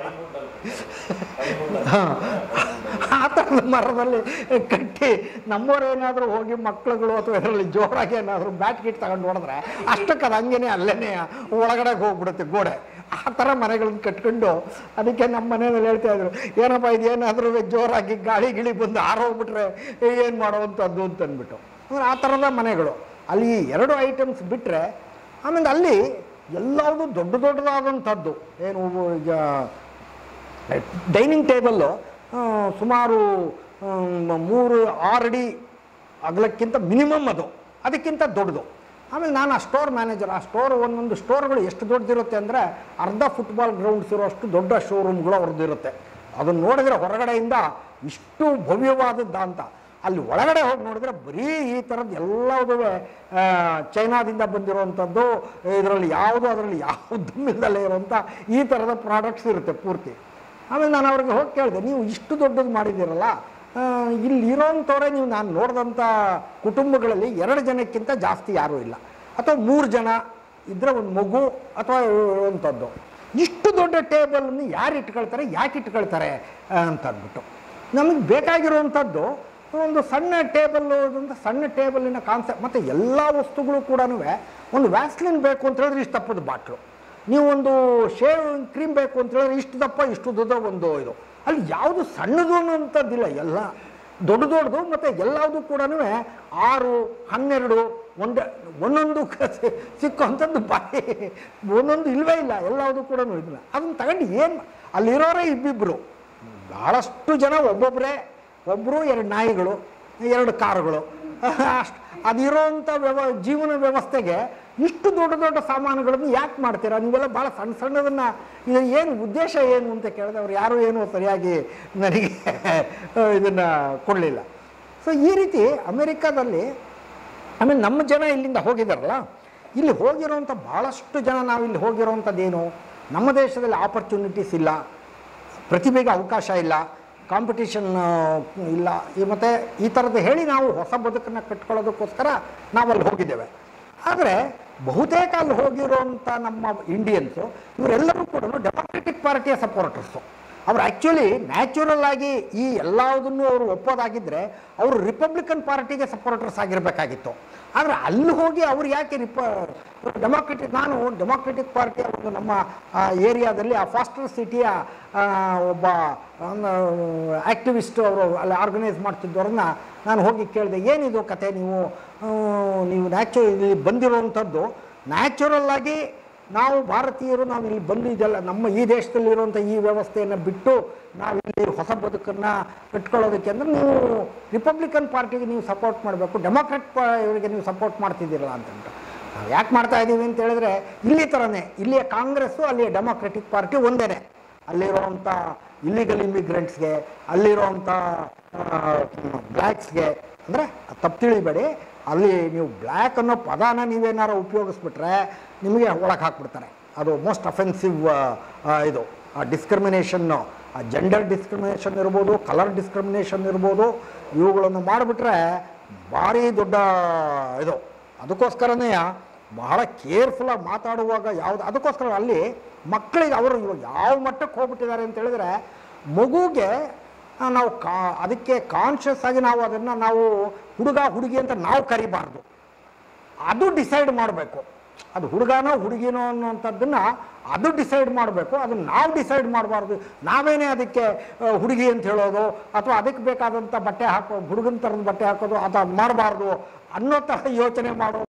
ಹಾ. ಆ ಥರದ ಮರದಲ್ಲಿ ಕಟ್ಟಿ ನಮ್ಮವರೇನಾದರೂ ಹೋಗಿ ಮಕ್ಕಳುಗಳು ಅಥವಾ ಇದರಲ್ಲಿ ಜೋರಾಗಿ ಏನಾದರೂ ಬ್ಯಾಟ್ ಗಿಟ್ ತಗೊಂಡು ಹೊಡೆದ್ರೆ ಅಷ್ಟಕ್ಕೆ ಅದು ಹಂಗೇನೆ ಅಲ್ಲೇನೆ ಒಳಗಡೆ ಹೋಗ್ಬಿಡುತ್ತೆ ಗೋಡೆ ಆ ಥರ ಮನೆಗಳನ್ನ ಕಟ್ಕೊಂಡು ಅದಕ್ಕೆ ನಮ್ಮ ಮನೆಯಲ್ಲಿ ಹೇಳ್ತಾ ಇದ್ರು ಏನಪ್ಪ ಇದು ಏನಾದರೂ ಜೋರಾಗಿ ಗಾಳಿ ಗಿಳಿ ಬಂದು ಆರೋಗ್ಬಿಟ್ರೆ ಏನು ಮಾಡುವಂಥದ್ದು ಅಂತ ಅಂದ್ಬಿಟ್ಟು ಅಂದ್ರೆ ಆ ಥರದ ಮನೆಗಳು ಅಲ್ಲಿ ಎರಡು ಐಟಮ್ಸ್ ಬಿಟ್ಟರೆ ಆಮೇಲೆ ಅಲ್ಲಿ ಎಲ್ಲವೂ ದೊಡ್ಡ ದೊಡ್ಡದಾದಂಥದ್ದು ಏನು ಈಗ ಡೈನಿಂಗ್ ಟೇಬಲ್ಲು ಸುಮಾರು ಆಮ್, ಮೂರು ಆರು ಅಡಿ ಅಗಲಕ್ಕಿಂತ ಮಿನಿಮಮ್ ಅದು ಅದಕ್ಕಿಂತ ದೊಡ್ಡದು ಆಮೇಲೆ ನಾನು ಆ ಸ್ಟೋರ್ ಮ್ಯಾನೇಜರ್ ಆ ಸ್ಟೋರ್ ಒಂದೊಂದು ಸ್ಟೋರ್ಗಳು ಎಷ್ಟು ದೊಡ್ಡದಿರುತ್ತೆ ಅಂದರೆ ಅರ್ಧ ಫುಟ್ಬಾಲ್ ಗ್ರೌಂಡ್ಸ್ ಇರೋಷ್ಟು ದೊಡ್ಡ ಶೋರೂಮ್ಗಳು ಅವ್ರದ್ದು ಇರುತ್ತೆ ಅದನ್ನು ನೋಡಿದ್ರೆ ಹೊರಗಡೆಯಿಂದ ಇಷ್ಟು ಭವ್ಯವಾದದ್ದ ಅಂತ ಅಲ್ಲಿ ಒಳಗಡೆ ಹೋಗಿ ನೋಡಿದ್ರೆ ಬರೀ ಈ ಥರದ್ದು ಎಲ್ಲದೂ ಚೈನಾದಿಂದ ಬಂದಿರುವಂಥದ್ದು ಇದರಲ್ಲಿ ಯಾವುದು ಅದರಲ್ಲಿ ಯಾವುದು ಇಲ್ಲದಲ್ಲೇ ಇರುವಂಥ ಈ ಥರದ ಪ್ರಾಡಕ್ಟ್ಸ್ ಇರುತ್ತೆ ಪೂರ್ತಿ ಆಮೇಲೆ ನಾನು ಅವ್ರಿಗೆ ಹೋಗಿ ಕೇಳಿದೆ ನೀವು ಇಷ್ಟು ದೊಡ್ಡದು ಮಾಡಿದ್ದೀರಲ್ಲ ಆ, ಇಲ್ಲಿ ಇರೋಂಥವ್ರೆ ನೀವು ನಾನು ನೋಡಿದಂಥ ಕುಟುಂಬಗಳಲ್ಲಿ ಎರಡು ಜನಕ್ಕಿಂತ ಜಾಸ್ತಿ ಯಾರೂ ಇಲ್ಲ ಅಥವಾ ಮೂರು ಜನ ಇದ್ರೆ ಒಂದು ಮಗು ಅಥವಾ ಅಂಥದ್ದು ಇಷ್ಟು ದೊಡ್ಡ ಟೇಬಲನ್ನು ಯಾರು ಇಟ್ಕೊಳ್ತಾರೆ ಯಾಕೆ ಇಟ್ಕೊಳ್ತಾರೆ ಆ, ಅಂತ ಅಂದ್ಬಿಟ್ಟು ನಮಗೆ ಬೇಕಾಗಿರುವಂಥದ್ದು ಒಂದು ಸಣ್ಣ ಟೇಬಲ್ ಅಂತ ಸಣ್ಣ ಟೇಬಲಿನ ಕಾನ್ಸೆಪ್ಟ್ ಮತ್ತು ಎಲ್ಲ ವಸ್ತುಗಳು ಕೂಡ ಒಂದು ವ್ಯಾಸ್ಲಿನ್ ಬೇಕು ಅಂತ ಹೇಳಿದ್ರೆ ಇಷ್ಟು ದಪ್ಪದ ಬಾಟ್ಲು ನೀವು ಒಂದು ಶೇವ್ ಕ್ರೀಮ್ ಬೇಕು ಅಂತ ಹೇಳಿದ್ರೆ ಇಷ್ಟು ದಪ್ಪ ಇಷ್ಟು ಉದ್ದದ ಒಂದು ಇದು ಅಲ್ಲಿ ಯಾವುದು ಸಣ್ಣದು ಅನ್ನೋಂಥದ್ದಿಲ್ಲ ಎಲ್ಲ ದೊಡ್ಡ ದೊಡ್ಡದು ಮತ್ತು ಎಲ್ಲವುದು ಕೂಡ ಆರು ಹನ್ನೆರಡು ಒಂದೇ ಒಂದೊಂದು ಸಿಕ್ಕುವಂಥದ್ದು ಬಾಯಿ ಒಂದೊಂದು ಇಲ್ವೇ ಇಲ್ಲ ಎಲ್ಲವುದು ಕೂಡ ಇಲ್ಲ ಅದನ್ನು ತಗೊಂಡು ಏನು ಅಲ್ಲಿರೋರೇ ಇಬ್ಬಿಬ್ಬರು ಭಾಳಷ್ಟು ಜನ ಒಬ್ಬೊಬ್ಬರೇ ಒಬ್ಬರು ಎರಡು ನಾಯಿಗಳು ಎರಡು ಕಾರುಗಳು ಅಷ್ಟು ಅದಿರೋಂಥ ವ್ಯವ ಜೀವನ ವ್ಯವಸ್ಥೆಗೆ ಇಷ್ಟು ದೊಡ್ಡ ದೊಡ್ಡ ಸಾಮಾನುಗಳನ್ನು ಯಾಕೆ ಮಾಡ್ತೀರಾ ನೀವೆಲ್ಲ ಭಾಳ ಸಣ್ಣ ಸಣ್ಣದನ್ನು ಇದು ಏನು ಉದ್ದೇಶ ಏನು ಅಂತ ಕೇಳಿದ್ರೆ ಅವ್ರು ಯಾರೂ ಏನೂ ಸರಿಯಾಗಿ ನನಗೆ ಇದನ್ನು ಕೊಡಲಿಲ್ಲ ಸೊ ಈ ರೀತಿ ಅಮೆರಿಕಾದಲ್ಲಿ ಆಮೇಲೆ ನಮ್ಮ ಜನ ಇಲ್ಲಿಂದ ಹೋಗಿದಾರಲ್ಲ ಇಲ್ಲಿ ಹೋಗಿರೋಂಥ ಭಾಳಷ್ಟು ಜನ ನಾವು ಇಲ್ಲಿ ಹೋಗಿರೋಂಥದ್ದೇನು ನಮ್ಮ ದೇಶದಲ್ಲಿ ಆಪರ್ಚುನಿಟೀಸ್ ಇಲ್ಲ ಪ್ರತಿಭೆಗೆ ಅವಕಾಶ ಇಲ್ಲ ಕಾಂಪಿಟೇಷನ್ ಇಲ್ಲ ಈ ಮತ್ತು ಈ ಥರದ್ದು ಹೇಳಿ ನಾವು ಹೊಸ ಬದುಕನ್ನು ಕಟ್ಕೊಳ್ಳೋದಕ್ಕೋಸ್ಕರ ನಾವಲ್ಲಿ ಹೋಗಿದ್ದೇವೆ ಆದರೆ ಬಹುತೇಕ ಅಲ್ಲಿ ಹೋಗಿರೋಂಥ ನಮ್ಮ ಇಂಡಿಯನ್ಸು ಇವರೆಲ್ಲರೂ ಕೂಡ ಡೆಮಾಕ್ರೆಟಿಕ್ ಪಾರ್ಟಿಯ ಸಪೋರ್ಟರ್ಸು ಅವ್ರು ಆ್ಯಕ್ಚುಲಿ ನ್ಯಾಚುರಲ್ ಆಗಿ ಈ ಎಲ್ಲದನ್ನು ಅವರು ಒಪ್ಪೋದಾಗಿದ್ದರೆ ಅವರು ರಿಪಬ್ಲಿಕನ್ ಪಾರ್ಟಿಗೆ ಸಪೋರ್ಟರ್ಸ್ ಆಗಿರಬೇಕಾಗಿತ್ತು ಆದರೆ ಅಲ್ಲಿ ಹೋಗಿ ಅವ್ರು ಯಾಕೆ ರಿಪ ಡೆಮಾಕ್ರೆಟಿಕ್ ನಾನು ಡೆಮಾಕ್ರೆಟಿಕ್ ಪಾರ್ಟಿಯ ಒಂದು ನಮ್ಮ ಆ, ಏರಿಯಾದಲ್ಲಿ ಆ ಫಾಸ್ಟರ್ ಸಿಟಿಯ ಆ, ಒಬ್ಬ ಆ್ಯಕ್ಟಿವಿಸ್ಟ್ ಅವರು ಅಲ್ಲಿ ಆರ್ಗನೈಸ್ ಮಾಡ್ತಿದ್ದವ್ರನ್ನ ನಾನು ಹೋಗಿ ಕೇಳಿದೆ ಏನಿದು ಕತೆ ನೀವು ಆ, ನೀವು ನ್ಯಾಚು ಇಲ್ಲಿ ಬಂದಿರೋವಂಥದ್ದು ನ್ಯಾಚುರಲ್ ಆಗಿ ನಾವು ಭಾರತೀಯರು ನಾವು ಇಲ್ಲಿ ಬಂದು ಇದೆಲ್ಲ ನಮ್ಮ ಈ ದೇಶದಲ್ಲಿರುವಂಥ ಈ ವ್ಯವಸ್ಥೆಯನ್ನು ಬಿಟ್ಟು ನಾವು ಇಲ್ಲಿ ಹೊಸ ಬದುಕನ್ನು ಕಟ್ಕೊಳ್ಳೋದಕ್ಕೆ ಅಂದರೆ ನೀವು ರಿಪಬ್ಲಿಕನ್ ಪಾರ್ಟಿಗೆ ನೀವು ಸಪೋರ್ಟ್ ಮಾಡಬೇಕು ಡೆಮಾಕ್ರೆಟ್ ಪಾ ಇವರಿಗೆ ನೀವು ಸಪೋರ್ಟ್ ಮಾಡ್ತಿದ್ದೀರಲ್ಲ ಅಂತಂತ ನಾವು ಯಾಕೆ ಮಾಡ್ತಾ ಇದ್ದೀವಿ ಅಂತ ಹೇಳಿದ್ರೆ ಇಲ್ಲಿ ಥರನೇ ಇಲ್ಲಿಯ ಕಾಂಗ್ರೆಸ್ಸು ಅಲ್ಲಿಯ ಡೆಮಾಕ್ರೆಟಿಕ್ ಪಾರ್ಟಿ ಒಂದೇ ಅಲ್ಲಿರುವಂಥ ಇಲ್ಲಿಗಲ್ ಇಮಿಗ್ರೆಂಟ್ಸ್ಗೆ ಅಲ್ಲಿರುವಂಥ ಬ್ಲ್ಯಾಕ್ಸ್ಗೆ ಅಂದರೆ ತಪ್ಪು ತಿಳಿಬೇಡಿ ಅಲ್ಲಿ ನೀವು ಬ್ಲ್ಯಾಕ್ ಅನ್ನೋ ಪದಾನ ನೀವೇನಾರು ಉಪಯೋಗಿಸ್ಬಿಟ್ರೆ ನಿಮಗೆ ಒಳಗೆ ಹಾಕ್ಬಿಡ್ತಾರೆ ಅದು ಮೋಸ್ಟ್ ಅಫೆನ್ಸಿವ್ ಇದು ಆ ಡಿಸ್ಕ್ರಿಮಿನೇಷನ್ನು ಆ ಜೆಂಡರ್ ಡಿಸ್ಕ್ರಿಮಿನೇಷನ್ ಇರ್ಬೋದು ಕಲರ್ ಡಿಸ್ಕ್ರಿಮಿನೇಷನ್ ಇರ್ಬೋದು ಇವುಗಳನ್ನು ಮಾಡಿಬಿಟ್ರೆ ಭಾರಿ ದೊಡ್ಡ ಇದು ಅದಕ್ಕೋಸ್ಕರನೇ ಬಹಳ ಕೇರ್ಫುಲ್ಲಾಗಿ ಮಾತಾಡುವಾಗ ಯಾವುದು ಅದಕ್ಕೋಸ್ಕರ ಅಲ್ಲಿ ಮಕ್ಕಳಿಗೆ ಅವರು ಇವಾಗ ಯಾವ ಮಟ್ಟಕ್ಕೆ ಹೋಗ್ಬಿಟ್ಟಿದ್ದಾರೆ ಅಂತ ಹೇಳಿದ್ರೆ ಮಗುಗೆ ಆ, ನಾವು ಕಾ ಅದಕ್ಕೆ ಕಾನ್ಷಿಯಸ್ ಆಗಿ ನಾವು ಅದನ್ನು ನಾವು ಹುಡುಗ ಹುಡುಗಿ ಅಂತ ನಾವು ಕರಿಬಾರ್ದು ಅದು ಡಿಸೈಡ್ ಮಾಡಬೇಕು ಅದು ಹುಡುಗನೋ ಹುಡುಗಿನೋ ಅನ್ನೋಂಥದ್ದನ್ನು ಅದು ಡಿಸೈಡ್ ಮಾಡಬೇಕು ಅದನ್ನು ನಾವು ಡಿಸೈಡ್ ಮಾಡಬಾರ್ದು ನಾವೇನೇ ಅದಕ್ಕೆ ಆ, ಹುಡುಗಿ ಅಂತ ಹೇಳೋದು ಅಥವಾ ಅದಕ್ಕೆ ಬೇಕಾದಂಥ ಬಟ್ಟೆ ಹಾಕೋ ಹುಡುಗನ ಥರದ ಬಟ್ಟೆ ಹಾಕೋದು ಅಥವಾ ಅದು ಮಾಡಬಾರ್ದು ಅನ್ನೋ ಥರ ಯೋಚನೆ ಮಾಡೋ